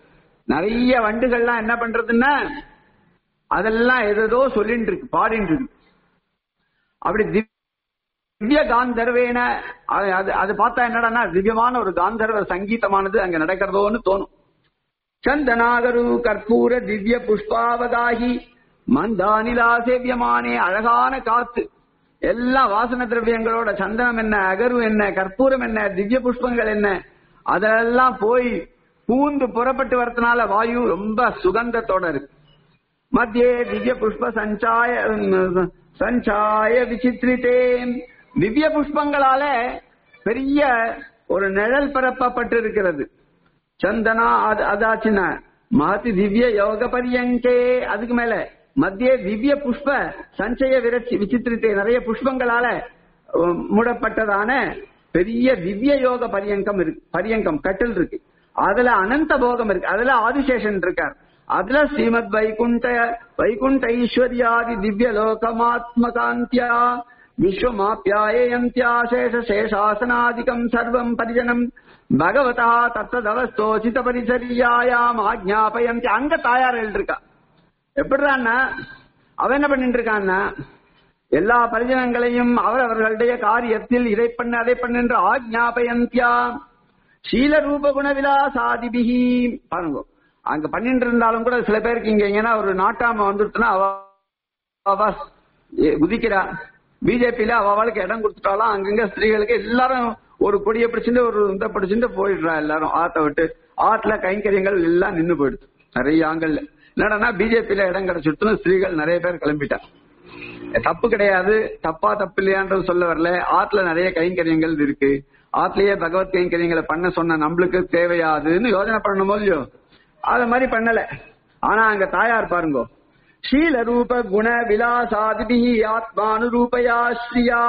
நிறைய வண்டுகள்லாம் என்ன பண்றதுன்னா அதெல்லாம் ஏதோ சொல்லிட்டு இருக்கு பாடிட்டு இருக்கு அப்படி திவ்ய காந்தர்வேன அது- அது அது பார்த்தா என்னடான்னா திவ்யமான ஒரு காந்தர்வ சங்கீதமானது அங்க நடக்கிறதோன்னு தோணும் சந்தனாகரு கற்பூர திவ்ய புஷ்பாவகாகி மந்தானிலா சேவியமானே அழகான காத்து எல்லா வாசன திரவியங்களோட சந்தனம் என்ன அகரு என்ன கற்பூரம் என்ன திவ்ய புஷ்பங்கள் என்ன அதெல்லாம் போய் பூந்து புறப்பட்டு வரதுனால வாயு ரொம்ப சுகந்தத்தோட இருக்கு மத்தியே திவ்ய புஷ்ப சஞ்சாய உம், சஞ்சாய விசித்திரித்தே திவ்ய புஷ்பங்களால பெரிய ஒரு நிழல் பரப்பப்பட்டு இருக்கிறது சந்தனா அது அதாச்சுன்னா மகதி திவ்ய யோக பரியங்கே அதுக்கு மேல மத்திய திவ்ய புஷ்ப சஞ்சய விரட்சி விசித்திரித்தே நிறைய புஷ்பங்களால உம், மூடப்பட்டதான பெரிய திவ்ய யோக பரியங்கம் இருக்கு பரியங்கம் கட்டில் இருக்கு அதுல அனந்த போகம் இருக்கு அதுல ஆதிசேஷன் இருக்கார் அதுல ஸ்ரீமத் வைகுண்ட வைகுண்ட ஈஸ்வர்யாதி திவ்ய லோகமாத்மகாந்தியா விஸ்வமாப்யாயந்தியா சேஷ சேஷாசனாதிகம் சர்வம் பரிஜனம் பகவதா தத்ததவஸ்தோசித பரிசரியாயாம் ஆஜ்ஞாபயந்தி அங்க தாயார் இருக்கா எப்படிறான்னா அவன் என்ன பண்ணிட்டு இருக்கான்னா எல்லா பரிஜனங்களையும் அவர் அவர்களுடைய காரியத்தில் இதை பண்ணு அதை பண்ணு என்று ஆஜ்ஞாபயந்தியா சீல ரூப குண விலாசாதிபிகி பாருங்க அங்க பண்ணிட்டு இருந்தாலும் கூட சில பேருக்கு இங்க எங்கன்னா ஒரு நாட்டாம வந்துட்டுனா அவ அவ ஏ- குதிக்கிறா பிஜேபியில அவளுக்கு இடம் கொடுத்துட்டாலும் அங்கங்க ஸ்திரீகளுக்கு எல்லாரும் ஒரு கொடியை பிடிச்சிட்டு ஒரு இந்த பிடிச்சிட்டு போயிடுறா எல்லாரும் ஆத்த விட்டு ஆத்துல கைங்கரியங்கள் எல்லாம் நின்னு போயிடுது நிறைய ஆங்கல்ல என்னடா பிஜேபியில இடம் கிடைச்சிட்டு ஸ்திரீகள் நிறைய பேர் கிளம்பிட்டா தப்பு கிடையாது தப்பா தப்பு இல்லையான்றது சொல்ல வரல ஆத்துல நிறைய கைங்கரியங்கள் இருக்கு ஆத்துலயே பகவத் கைங்கரியங்களை பண்ண சொன்ன நம்மளுக்கு தேவையாதுன்னு யோசனை பண்ணணும் இல்லையோ அத மாதிரி பண்ணல ஆனா அங்க தாயார் பாருங்க ஷீல ரூப குண விலாசாதிபி ஆத்மானுரூபயா ஸ்ரீயா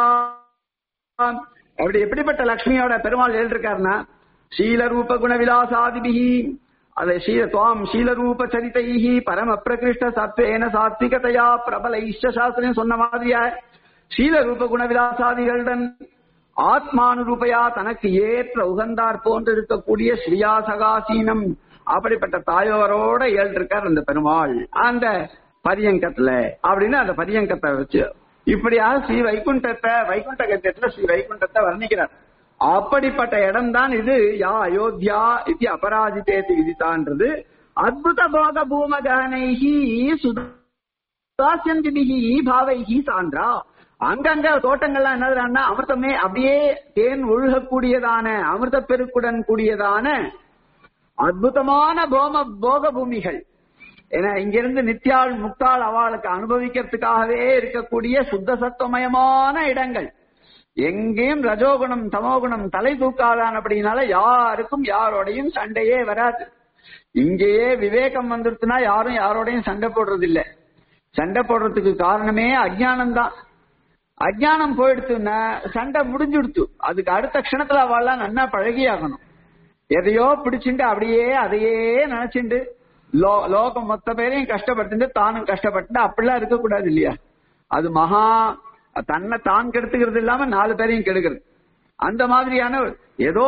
அப்படி எப்படிப்பட்ட லட்சுமியோட பெருமாள் எழுதிருக்காருன்னா ஷீல ரூப குண விலாசாதிபிஹி அதை ஷீல துவாம் ஷீல ரூப சரிதைஹி பரம பிரகிருஷ்ட சத்வேன சாத்விகதையா பிரபல இஷ்ட சாஸ்திரம் சொன்ன மாதிரியா ஷீல ரூப குண விலாசாதிகளுடன் ஆத்மானுரூபையா தனக்கு ஏற்ற உகந்தார் போன்று இருக்கக்கூடிய ஸ்ரீயா சகாசீனம் அப்படிப்பட்ட தாயோரோட ஏழ்ருக்கார் அந்த பெருமாள் அந்த பரியங்கத்துல அப்படின்னு அந்த பரியங்கத்தை வச்சு இப்படியாக ஸ்ரீ வைகுண்டத்தை வைகுண்ட கத்தியத்துல ஸ்ரீ வைகுண்டத்தை வர்ணிக்கிறார் அப்படிப்பட்ட இடம் தான் இது யா அயோத்தியா இது அபராஜிதேதி விதித்தான்றது அத்புத போக பூமகனைஹி சுதாசியந்திபிகி பாவைஹி சாந்திரா அங்கங்க தோட்டங்கள்லாம் என்னதுன்னா அமிர்தமே அப்படியே தேன் ஒழுகக்கூடியதான அமிர்த பெருக்குடன் கூடியதான அற்புதமான போம போக பூமிகள் ஏன்னா இங்கிருந்து நித்யாள் முக்தாள் அவளுக்கு அனுபவிக்கிறதுக்காகவே இருக்கக்கூடிய சுத்த சத்துவமயமான இடங்கள் எங்கேயும் ரஜோகுணம் தமோகுணம் தலை தூக்காதான் அப்படின்னால யாருக்கும் யாரோடையும் சண்டையே வராது இங்கேயே விவேகம் வந்துருச்சுன்னா யாரும் யாரோடையும் சண்டை போடுறது இல்ல சண்டை போடுறதுக்கு காரணமே அஜ்ஞானம் தான் அஜ்ஞானம் போயிடுச்சுன்னா சண்டை முடிஞ்சுடுத்து அதுக்கு அடுத்த க்ஷணத்துல அவள்லாம் நன்னா பழகியாகணும் எதையோ பிடிச்சிட்டு அப்படியே அதையே நினைச்சுண்டு லோ லோகம் மொத்த பேரையும் கஷ்டப்பட்டு தானும் கஷ்டப்பட்டு அப்படிலாம் இருக்கக்கூடாது இல்லையா அது மகா தன்னை தான் கெடுத்துக்கிறது இல்லாம நாலு பேரையும் கெடுக்கிறது அந்த மாதிரியான ஏதோ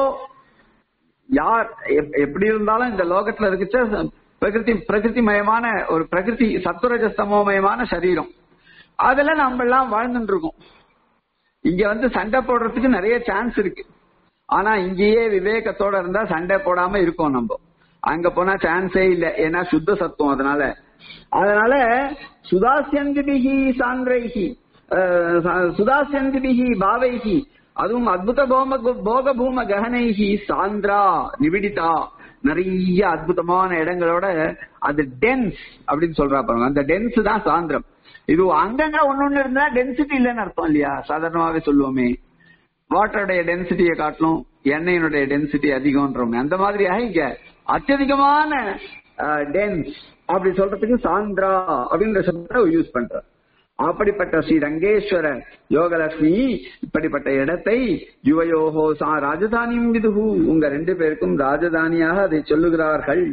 யார் எப்- எப்படி இருந்தாலும் இந்த லோகத்துல இருக்குச்ச பிரகிருதி பிரகிருதிமயமான ஒரு பிரகிருதி சத்துரஜஸ்தமோமயமான சரீரம் அதுல நம்ம எல்லாம் வாழ்ந்துட்டு இருக்கோம் இங்க வந்து சண்டை போடுறதுக்கு நிறைய சான்ஸ் இருக்கு ஆனா இங்கேயே விவேகத்தோட இருந்தா சண்டை போடாம இருக்கோம் நம்ம அங்க போனா சான்ஸே இல்ல ஏன்னா சுத்த சத்துவம் அதனால அதனால சுதாசியந்திபிகி சாந்திரைகி அஹ், ச- சுதாசியந்திபிகி பாவைகி அதுவும் அத்புத போம போக பூம ககனைகி சாந்திரா நிவிடிதா நிறைய அற்புதமான இடங்களோட அது டென்ஸ் அப்படின்னு சொல்றா பாருங்க அந்த டென்ஸ் தான் சாந்திரம் இது அங்கங்க ஒன்னொன்னு இருந்தா டென்சிட்டி இல்லைன்னு அர்த்தம் இல்லையா சாதாரணமாவே சொல்லுவோமே வாட்டருடைய டென்சிட்டியை காட்டிலும் எண்ணெயினுடைய டென்சிட்டி அதிகம்ன்றோமே அந்த மாதிரியாக இங்க அत्यதிகமான டென்ஸ் அப்படி சொல்றதுக்கு சாந்திரா அப்படின்ற சப்தத்தை யூஸ் பண்ற அப்படிப்பட்ட ஸ்ரீ ரங்கேஸ்வர யோகலட்சுமி இப்படிப்பட்ட இடத்தை யுவயோகோ சா ராஜதானியும் விதுகு உங்க ரெண்டு பேருக்கும் ராஜதானியாக அதை சொல்லுகிறார்கள்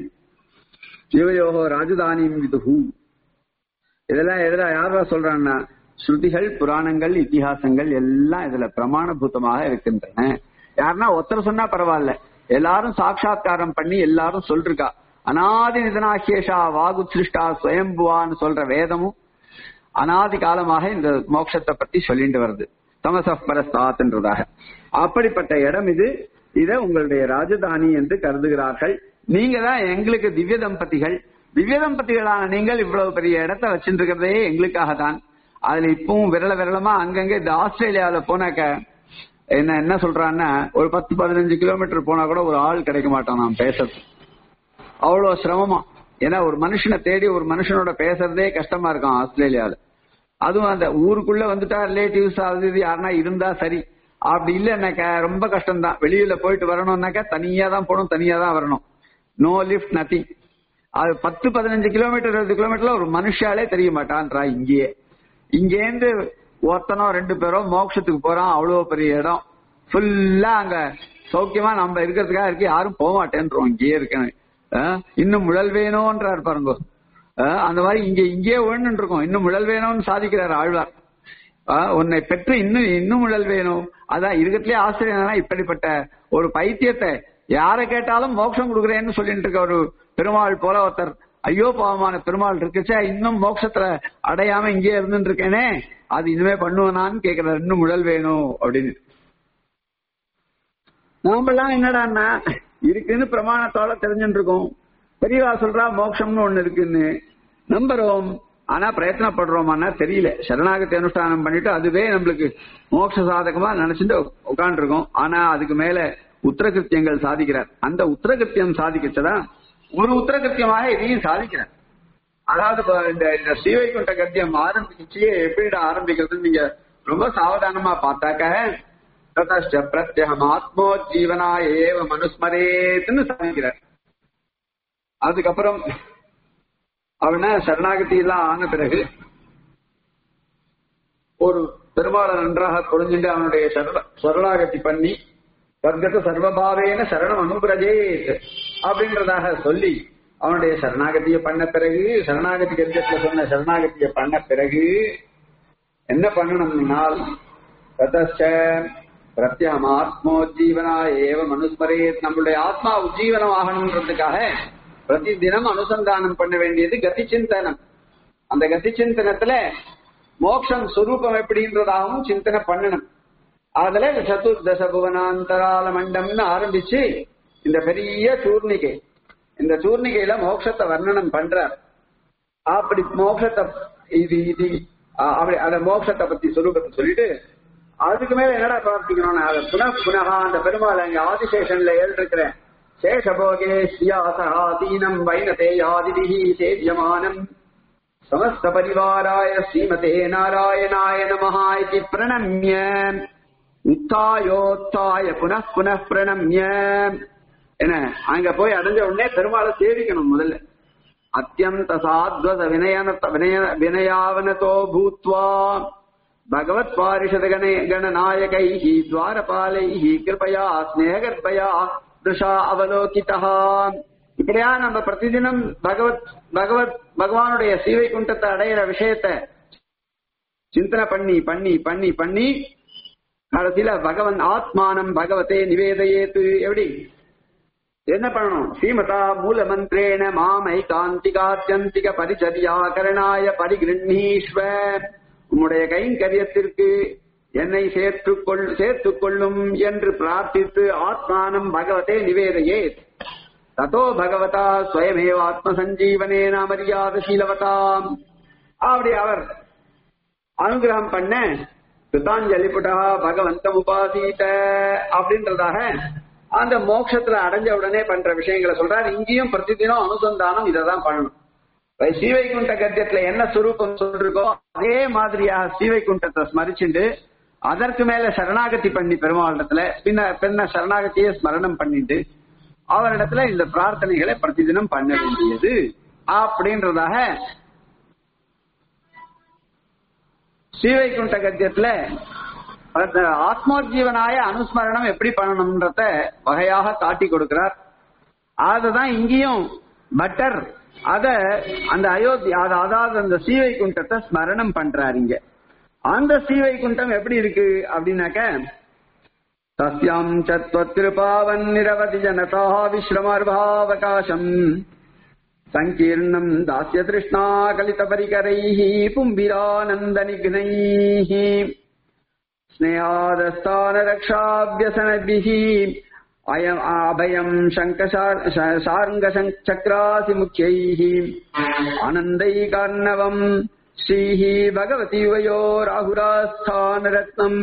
யுவயோகோ ராஜதானியும் விதுகு இதெல்லாம் எதிரா யாரா சொல்றான்னா ஸ்ருதிகள் புராணங்கள் இத்திஹாசங்கள் எல்லாம் இதுல பிரமாணபூதமாக இருக்கின்றன யாருன்னா ஒருத்தர் சொன்னா பரவாயில்ல எல்லாரும் சாட்சா்காரம் பண்ணி எல்லாரும் சொல்லிருக்கா அனாதி நிதனாகேஷா வாகு சிருஷ்டா சுயம்புவான்னு சொல்ற வேதமும் அனாதி காலமாக இந்த மோட்சத்தை பத்தி சொல்லிட்டு வருது தமசப் பரஸ்தாத்ன்றதாக அப்படிப்பட்ட இடம் இது இத உங்களுடைய ராஜதானி என்று கருதுகிறார்கள் நீங்க தான் எங்களுக்கு திவ்ய தம்பதிகள் திவ்ய தம்பதிகளான நீங்கள் இவ்வளவு பெரிய இடத்த வச்சிருக்கிறதே எங்களுக்காக தான் அதுல இப்பவும் விரல விரலமா அங்கங்க இந்த ஆஸ்திரேலியாவில போனாக்க என்ன என்ன சொல்றான்னா ஒரு பத்து பதினஞ்சு கிலோமீட்டர் போனா கூட ஒரு ஆள் கிடைக்க மாட்டான் நான் பேசுறது அவ்வளவு சிரமமா ஏன்னா ஒரு மனுஷனை தேடி ஒரு மனுஷனோட பேசுறதே கஷ்டமா இருக்கும் ஆஸ்திரேலியால அதுவும் அந்த ஊருக்குள்ள வந்துட்டா ரிலேட்டிவ்ஸ் அது இது யாருன்னா இருந்தா சரி அப்படி இல்லைன்னாக்கா ரொம்ப கஷ்டம் தான் வெளியில போயிட்டு வரணும்னாக்கா தனியா தான் போகணும் தனியா தான் வரணும் நோ லிஃப்ட் நத்திங் அது பத்து பதினஞ்சு கிலோமீட்டர் இருபது கிலோமீட்டர்ல ஒரு மனுஷாலே தெரிய மாட்டான்றா இங்கேயே இங்கேருந்து ஒருத்தனோ ரெண்டு பேரோ மோட்சத்துக்கு போறான் அவ்வளவு பெரிய இடம் ஃபுல்லா அங்க சௌக்கியமா நம்ம இருக்கிறதுக்காக இருக்கு யாரும் போக மாட்டேன்றோம் இங்கேயே இருக்கேன் இன்னும் முழல் வேணும்ன்றார் பாருங்க அஹ் அந்த மாதிரி இங்க இங்கேயே ஒண்ணு இருக்கோம் இன்னும் முழல் வேணும்னு சாதிக்கிறார் ஆழ்வார் ஆஹ் உன்னை பெற்று இன்னும் இன்னும் முழல் வேணும் அதான் இருக்கத்திலே ஆசிரியர் இப்படிப்பட்ட ஒரு பைத்தியத்தை யாரை கேட்டாலும் மோட்சம் கொடுக்குறேன்னு சொல்லிட்டு இருக்க ஒரு பெருமாள் போல ஒருத்தர் ஐயோ பாவமான பெருமாள் இருக்குச்சே இன்னும் மோட்சத்துல அடையாம இங்கே இருந்துட்டு இருக்கேனே அது இனிமே பண்ணுவேனான்னு கேக்குறாரு இன்னும் முழல் வேணும் அப்படின்னு நாமெல்லாம் என்னடான்னா இருக்குன்னு பிரமாணத்தோட தெரிஞ்சுட்டு இருக்கோம் பெரியவா சொல்றா மோட்சம்னு ஒண்ணு இருக்குன்னு நம்புறோம் ஆனா பிரயத்தனப்படுறோமான்னா தெரியல சரணாகதி அனுஷ்டானம் பண்ணிட்டு அதுவே நம்மளுக்கு மோட்ச சாதகமா நினைச்சுட்டு உட்காந்துருக்கோம் ஆனா அதுக்கு மேல உத்தரகிருத்தியங்கள் சாதிக்கிறார் அந்த உத்தரகிருத்தியம் சாதிக்கச்சதான் ஒரு உத்தரகிருத்தியமாக இதையும் சாதிக்கிறார் அதாவது இப்ப இந்த இந்த ஸ்ரீவைகுண்ட கத்தியம் ஆரம்பிச்சு எப்படிடா ஆரம்பிக்கிறதுன்னு நீங்க ரொம்ப சாவதானமா பார்த்தாக்க ததச்ச பிரத்யகம் ஆத்மோ ஜீவனா ஏவ மனுஸ்மரேத்துன்னு சாதிக்கிறார் அதுக்கப்புறம் அவன சரணாகதி எல்லாம் ஆன பிறகு ஒரு பெருமாளை நன்றாக புரிஞ்சுட்டு அவனுடைய சரண- சரணாகதி பண்ணி வர்க்கத்தை சர்வபாவேன சரணம் அனுபிரஜேத் அப்படின்றதாக சொல்லி அவனுடைய சரணாகதியை பண்ண பிறகு சரணாகதி கருத்தத்துல சொன்ன சரணாகதியை பண்ண பிறகு என்ன பண்ணணும்னால் ததச்ச பிரத்யம் ஆத்மோஜீவனா ஏவ மனுஸ்மரேத் நம்மளுடைய ஆத்மா உஜ்ஜீவனம் ஆகணுன்றதுக்காக பிரதி தினம் அனுசந்தானம் பண்ண வேண்டியது கதி சிந்தனம் அந்த கதி சிந்தனத்துல மோட்சம் சுரூபம் எப்படின்றதாகவும் சிந்தனை பண்ணணும் அதுல சதுர்தச புவனாந்தரால மண்டம்னு ஆரம்பிச்சு இந்த பெரிய சூர்ணிகை இந்த சூர்ணிகையில மோட்சத்தை வர்ணனம் பண்றார் அப்படி மோட்சத்தை இது இது அஹ் அப்படி அந்த மோட்சத்தை பத்தி சுரூபத்தை சொல்லிட்டு அதுக்கு மேல என்னடா பிரார்த்திக்கணும் அதை புன புனகா அந்த பெருமாள் அங்க ஆதிசேஷன்ல ஏழ்ருக்கிற சேஷபோகே ஸ்ரீயாசகாதீனம் வைனதேயாதிபிஹி சேவியமானம் சமஸ்த பரிவாராய ஸ்ரீமதே நாராயணாய நமஹா இதி பிரணம்ய உத்தாயோத்தாய புனః புனః பிரணம்ய என்ன அங்க போய் அடைஞ்ச உடனே பெருமாளை சேவிக்கணும் முதல்ல அத்தியந்த சாத்வத வினயன வினய வினயாவனதோ பூத்வா பகவத் பாரிஷத கண கணநாயகை துவாரபாலை கிருபயா ஸ்நேகர்பயா துஷா அவலோகிதா இப்படியா நம்ம பிரதிதினம் பகவத் பகவத் பகவானுடைய சீவை குண்டத்தை அடையிற விஷயத்த சிந்தனை பண்ணி பண்ணி பண்ணி பண்ணி கடைசியில பகவன் ஆத்மானம் பகவதே நிவேதையேத்து எப்படி என்ன பண்ணணும் ஸ்ரீமதா மூல மந்திரேன மாமை காந்திகாத்தியந்திக பரிச்சரியா கரணாய பரிகிருண்ணீஸ்வ உம்முடைய கைங்கரியத்திற்கு என்னை சேர்த்துக்கொள் சேர்த்துக் கொள்ளும் என்று பிரார்த்தித்து ஆத்மானம் பகவதே நிவேதையே ததோ பகவதா ஸ்வயமேவ ஆத்ம சஞ்சீவனேன மரியாத சீலவதாம் அப்படி அவர் அனுகிரகம் பண்ண கிருத்தாஞ்சலி புட்டா பகவந்தம் உபாசீத அப்படின்றதாக அந்த மோட்சத்துல அடைஞ்ச உடனே பண்ற விஷயங்களை சொல்றாரு இங்கேயும் பிரதிதினம் அனுசந்தானம் இதைதான் பண்ணணும் இப்ப ஸ்ரீவைகுண்ட கத்தியத்துல என்ன சுரூபம் சொல்றோ அதே மாதிரியாக ஸ்ரீவைகுண்டத்தை ஸ்மரிச்சுண்டு அதற்கு மேல சரணாகதி பண்ணி பெருமாளிடத்துல பின்ன பின்ன சரணாகதியை ஸ்மரணம் பண்ணிட்டு அவரிடத்துல இந்த பிரார்த்தனைகளை பிரதிதினம் பண்ண வேண்டியது அப்படின்றதாக ஸ்ரீவைகுண்ட கத்தியத்துல அந்த ஆத்மோஜீவனாய அனுஸ்மரணம் எப்படி பண்ணணும்ன்றத வகையாக காட்டி கொடுக்கிறார் அதுதான் இங்கேயும் பட்டர் அத அந்த அயோத்தி அத- அதாவது அந்த ஸ்ரீவைகுண்டத்தை ஸ்மரணம் பண்றாரு இங்க அந்த ஸ்ரீவைகுண்டம் எப்படி இருக்கு அப்படின்னாக்க தஸ்யாம் சத்வத்கிருபாவன் நிரவதி ஜனதா விஸ்ரமர்பாவகாசம் சங்கீர்ணம் தாஸ்ய திருஷ்ணா கலித பரிகரைः பும்பிரானந்த நிக்னைः स्नेहादस्तानरक्षाभ्यसनभिः अयम् अभयम् शङ्कसार्ङ्गचक्रासि मुख्यैः आनन्दैकार्णवम् ஸ்ரீஹி பகவதி யுவயோ ராகுராஸ்தானரத்னம்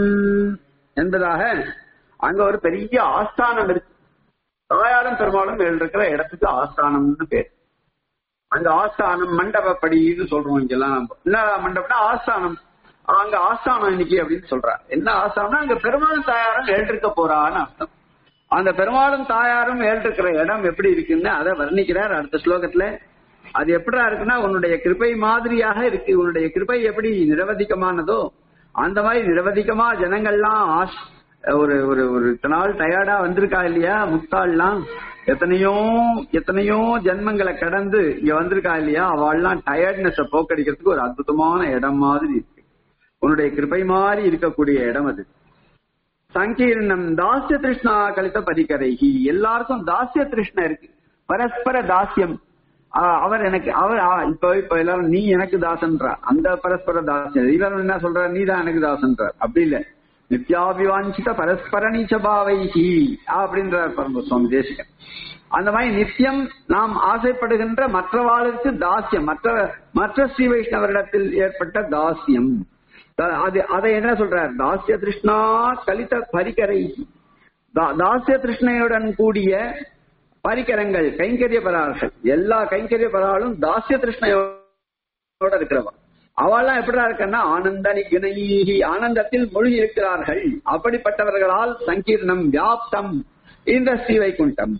என்பதாக அங்க ஒரு பெரிய ஆஸ்தானம் இருக்கு தாயாரும் பெருமாளும் மேல் இருக்கிற இடத்துக்கு ஆஸ்தானம்னு பேர் அங்க ஆஸ்தானம் மண்டபப்படின்னு சொல்றோம் இங்கெல்லாம் நம்ம என்ன மண்டபம்னா ஆஸ்தானம் அங்க ஆஸ்தானம் இன்னைக்கு அப்படின்னு சொல்றா என்ன ஆஸ்தானம்னா அங்க பெருமாள் தாயாரும் ஏற்றிருக்க போறான்னு அர்த்தம் அந்த பெருமாளும் தாயாரும் ஏற்றிருக்கிற இடம் எப்படி இருக்குன்னு அதை வர்ணிக்கிறார் அடுத்த ஸ்லோகத்துல அது எப்படிடா இருக்குன்னா உன்னுடைய கிருபை மாதிரியாக இருக்கு உன்னுடைய கிருபை எப்படி நிரவதிக்கமானதோ அந்த மாதிரி நிரவதிக்கமா ஜனங்கள்லாம் ஆஷ் ஒரு ஒரு ஒரு இத்தனை நாள் டயர்டா வந்திருக்கா இல்லையா முக்தாள்லாம் எத்தனையோ எத்தனையோ ஜென்மங்களை கடந்து இங்க வந்திருக்கா இல்லையா அவள்லாம் டயர்ட்னஸ போக்கடிக்கிறதுக்கு ஒரு அற்புதமான இடம் மாதிரி இருக்கு உன்னுடைய கிருபை மாதிரி இருக்கக்கூடிய இடம் அது சங்கீர்ணம் தாஸ்ய திருஷ்ணா கலித பரிகரைகி எல்லாருக்கும் தாஸ்ய திருஷ்ணா இருக்கு பரஸ்பர தாஸ்யம் ஆஹ் அவர் எனக்கு அவர் ஆஹ் இப்ப இப்ப எல்லாரும் நீ எனக்கு தாசன்றா அந்த பரஸ்பர தாசியம் இவர் என்ன சொல்ற நீ தான் எனக்கு தாசன்றார் அப்படி இல்ல நித்யாபிவாஞ்சித பரஸ்பர நீச்சபாவைகி அப்படின்றார் பரம சுவாமி தேசிகன் அந்த மாதிரி நித்தியம் நாம் ஆசைப்படுகின்ற மற்றவாளுக்கு தாசியம் மற்ற மற்ற ஸ்ரீ வைஷ்ணவரிடத்தில் ஏற்பட்ட தாசியம் த- அது அதை என்ன சொல்றார் தாசிய திருஷ்ணா கலித பரிகரை தா- தாசிய திருஷ்ணையுடன் கூடிய பரிகரங்கள் கைங்கரிய பரார்கள் எல்லா கைங்கரிய பராலும் தாசிய திருஷ்ணையோட இருக்கிறவா அவெல்லாம் எப்படிடா இருக்கன்னா ஆனந்த நிகுணைஹி ஆனந்தத்தில் மூழ்கி இருக்கிறார்கள் அப்படிப்பட்டவர்களால் சங்கீர்ணம் வியாப்தம் இந்த ஸ்ரீ வைகுண்டம்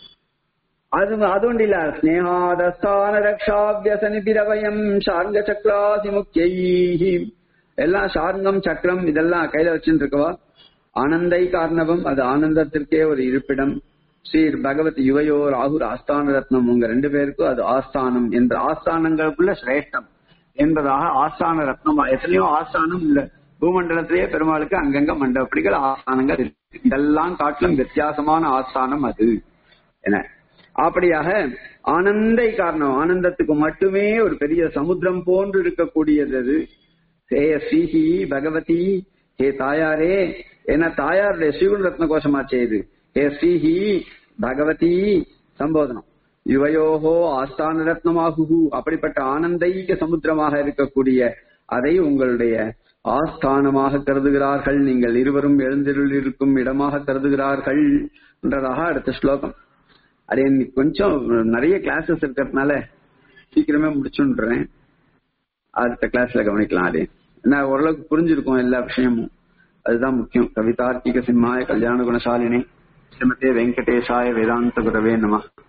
அது அது ஒன்றில்ல ஸ்னேகாதஸ்தான ரக்ஷாவியசனி பிரவயம் சார்ங்க சக்கராசி முக்கியைஹி எல்லாம் சார்ங்கம் சக்கரம் இதெல்லாம் கையில வச்சுட்டு இருக்கவா ஆனந்தை காரணவம் அது ஆனந்தத்திற்கே ஒரு இருப்பிடம் ஸ்ரீ பகவத் யுவையோ ராகுர் ஆஸ்தான ரத்னம் உங்க ரெண்டு பேருக்கும் அது ஆஸ்தானம் என்ற ஆஸ்தானங்களுக்குள்ள சிரேஷ்டம் என்பதாக ஆஸ்தான ரத்னம் எத்தனையோ ஆஸ்தானம் இல்ல பூமண்டலத்திலேயே பெருமாளுக்கு அங்கங்க மண்டபப்படிகள் ஆஸ்தானங்கள் இருக்கு இதெல்லாம் காட்டிலும் வித்தியாசமான ஆஸ்தானம் அது என அப்படியாக ஆனந்தை காரணம் ஆனந்தத்துக்கு மட்டுமே ஒரு பெரிய சமுத்திரம் போன்று இருக்கக்கூடியது அது ஹே ஸ்ரீஹி பகவதி ஹே தாயாரே என தாயாருடைய ஸ்ரீகுண ரத்ன கோஷமாச்சே இது ஹே ஸ்ரீஹி பகவதி சம்போதனம் யுவயோகோ ஆஸ்தான ரத்னமாகு அப்படிப்பட்ட ஆனந்தைக சமுத்திரமாக இருக்கக்கூடிய அதை உங்களுடைய ஆஸ்தானமாக கருதுகிறார்கள் நீங்கள் இருவரும் எழுந்திருள் இருக்கும் இடமாக கருதுகிறார்கள் என்றதாக அடுத்த ஸ்லோகம் அது இன்னைக்கு கொஞ்சம் நிறைய கிளாஸஸ் இருக்கிறதுனால சீக்கிரமே முடிச்சுன்றேன் அடுத்த கிளாஸ்ல கவனிக்கலாம் அதே நான் ஓரளவுக்கு புரிஞ்சிருக்கும் எல்லா விஷயமும் அதுதான் முக்கியம் கவிதார்க்கிக சிம்மாய கல்யாண குணசாலினி ஸ்ரீமதே வெங்கடேஷாய வேதாந்த குரவே நம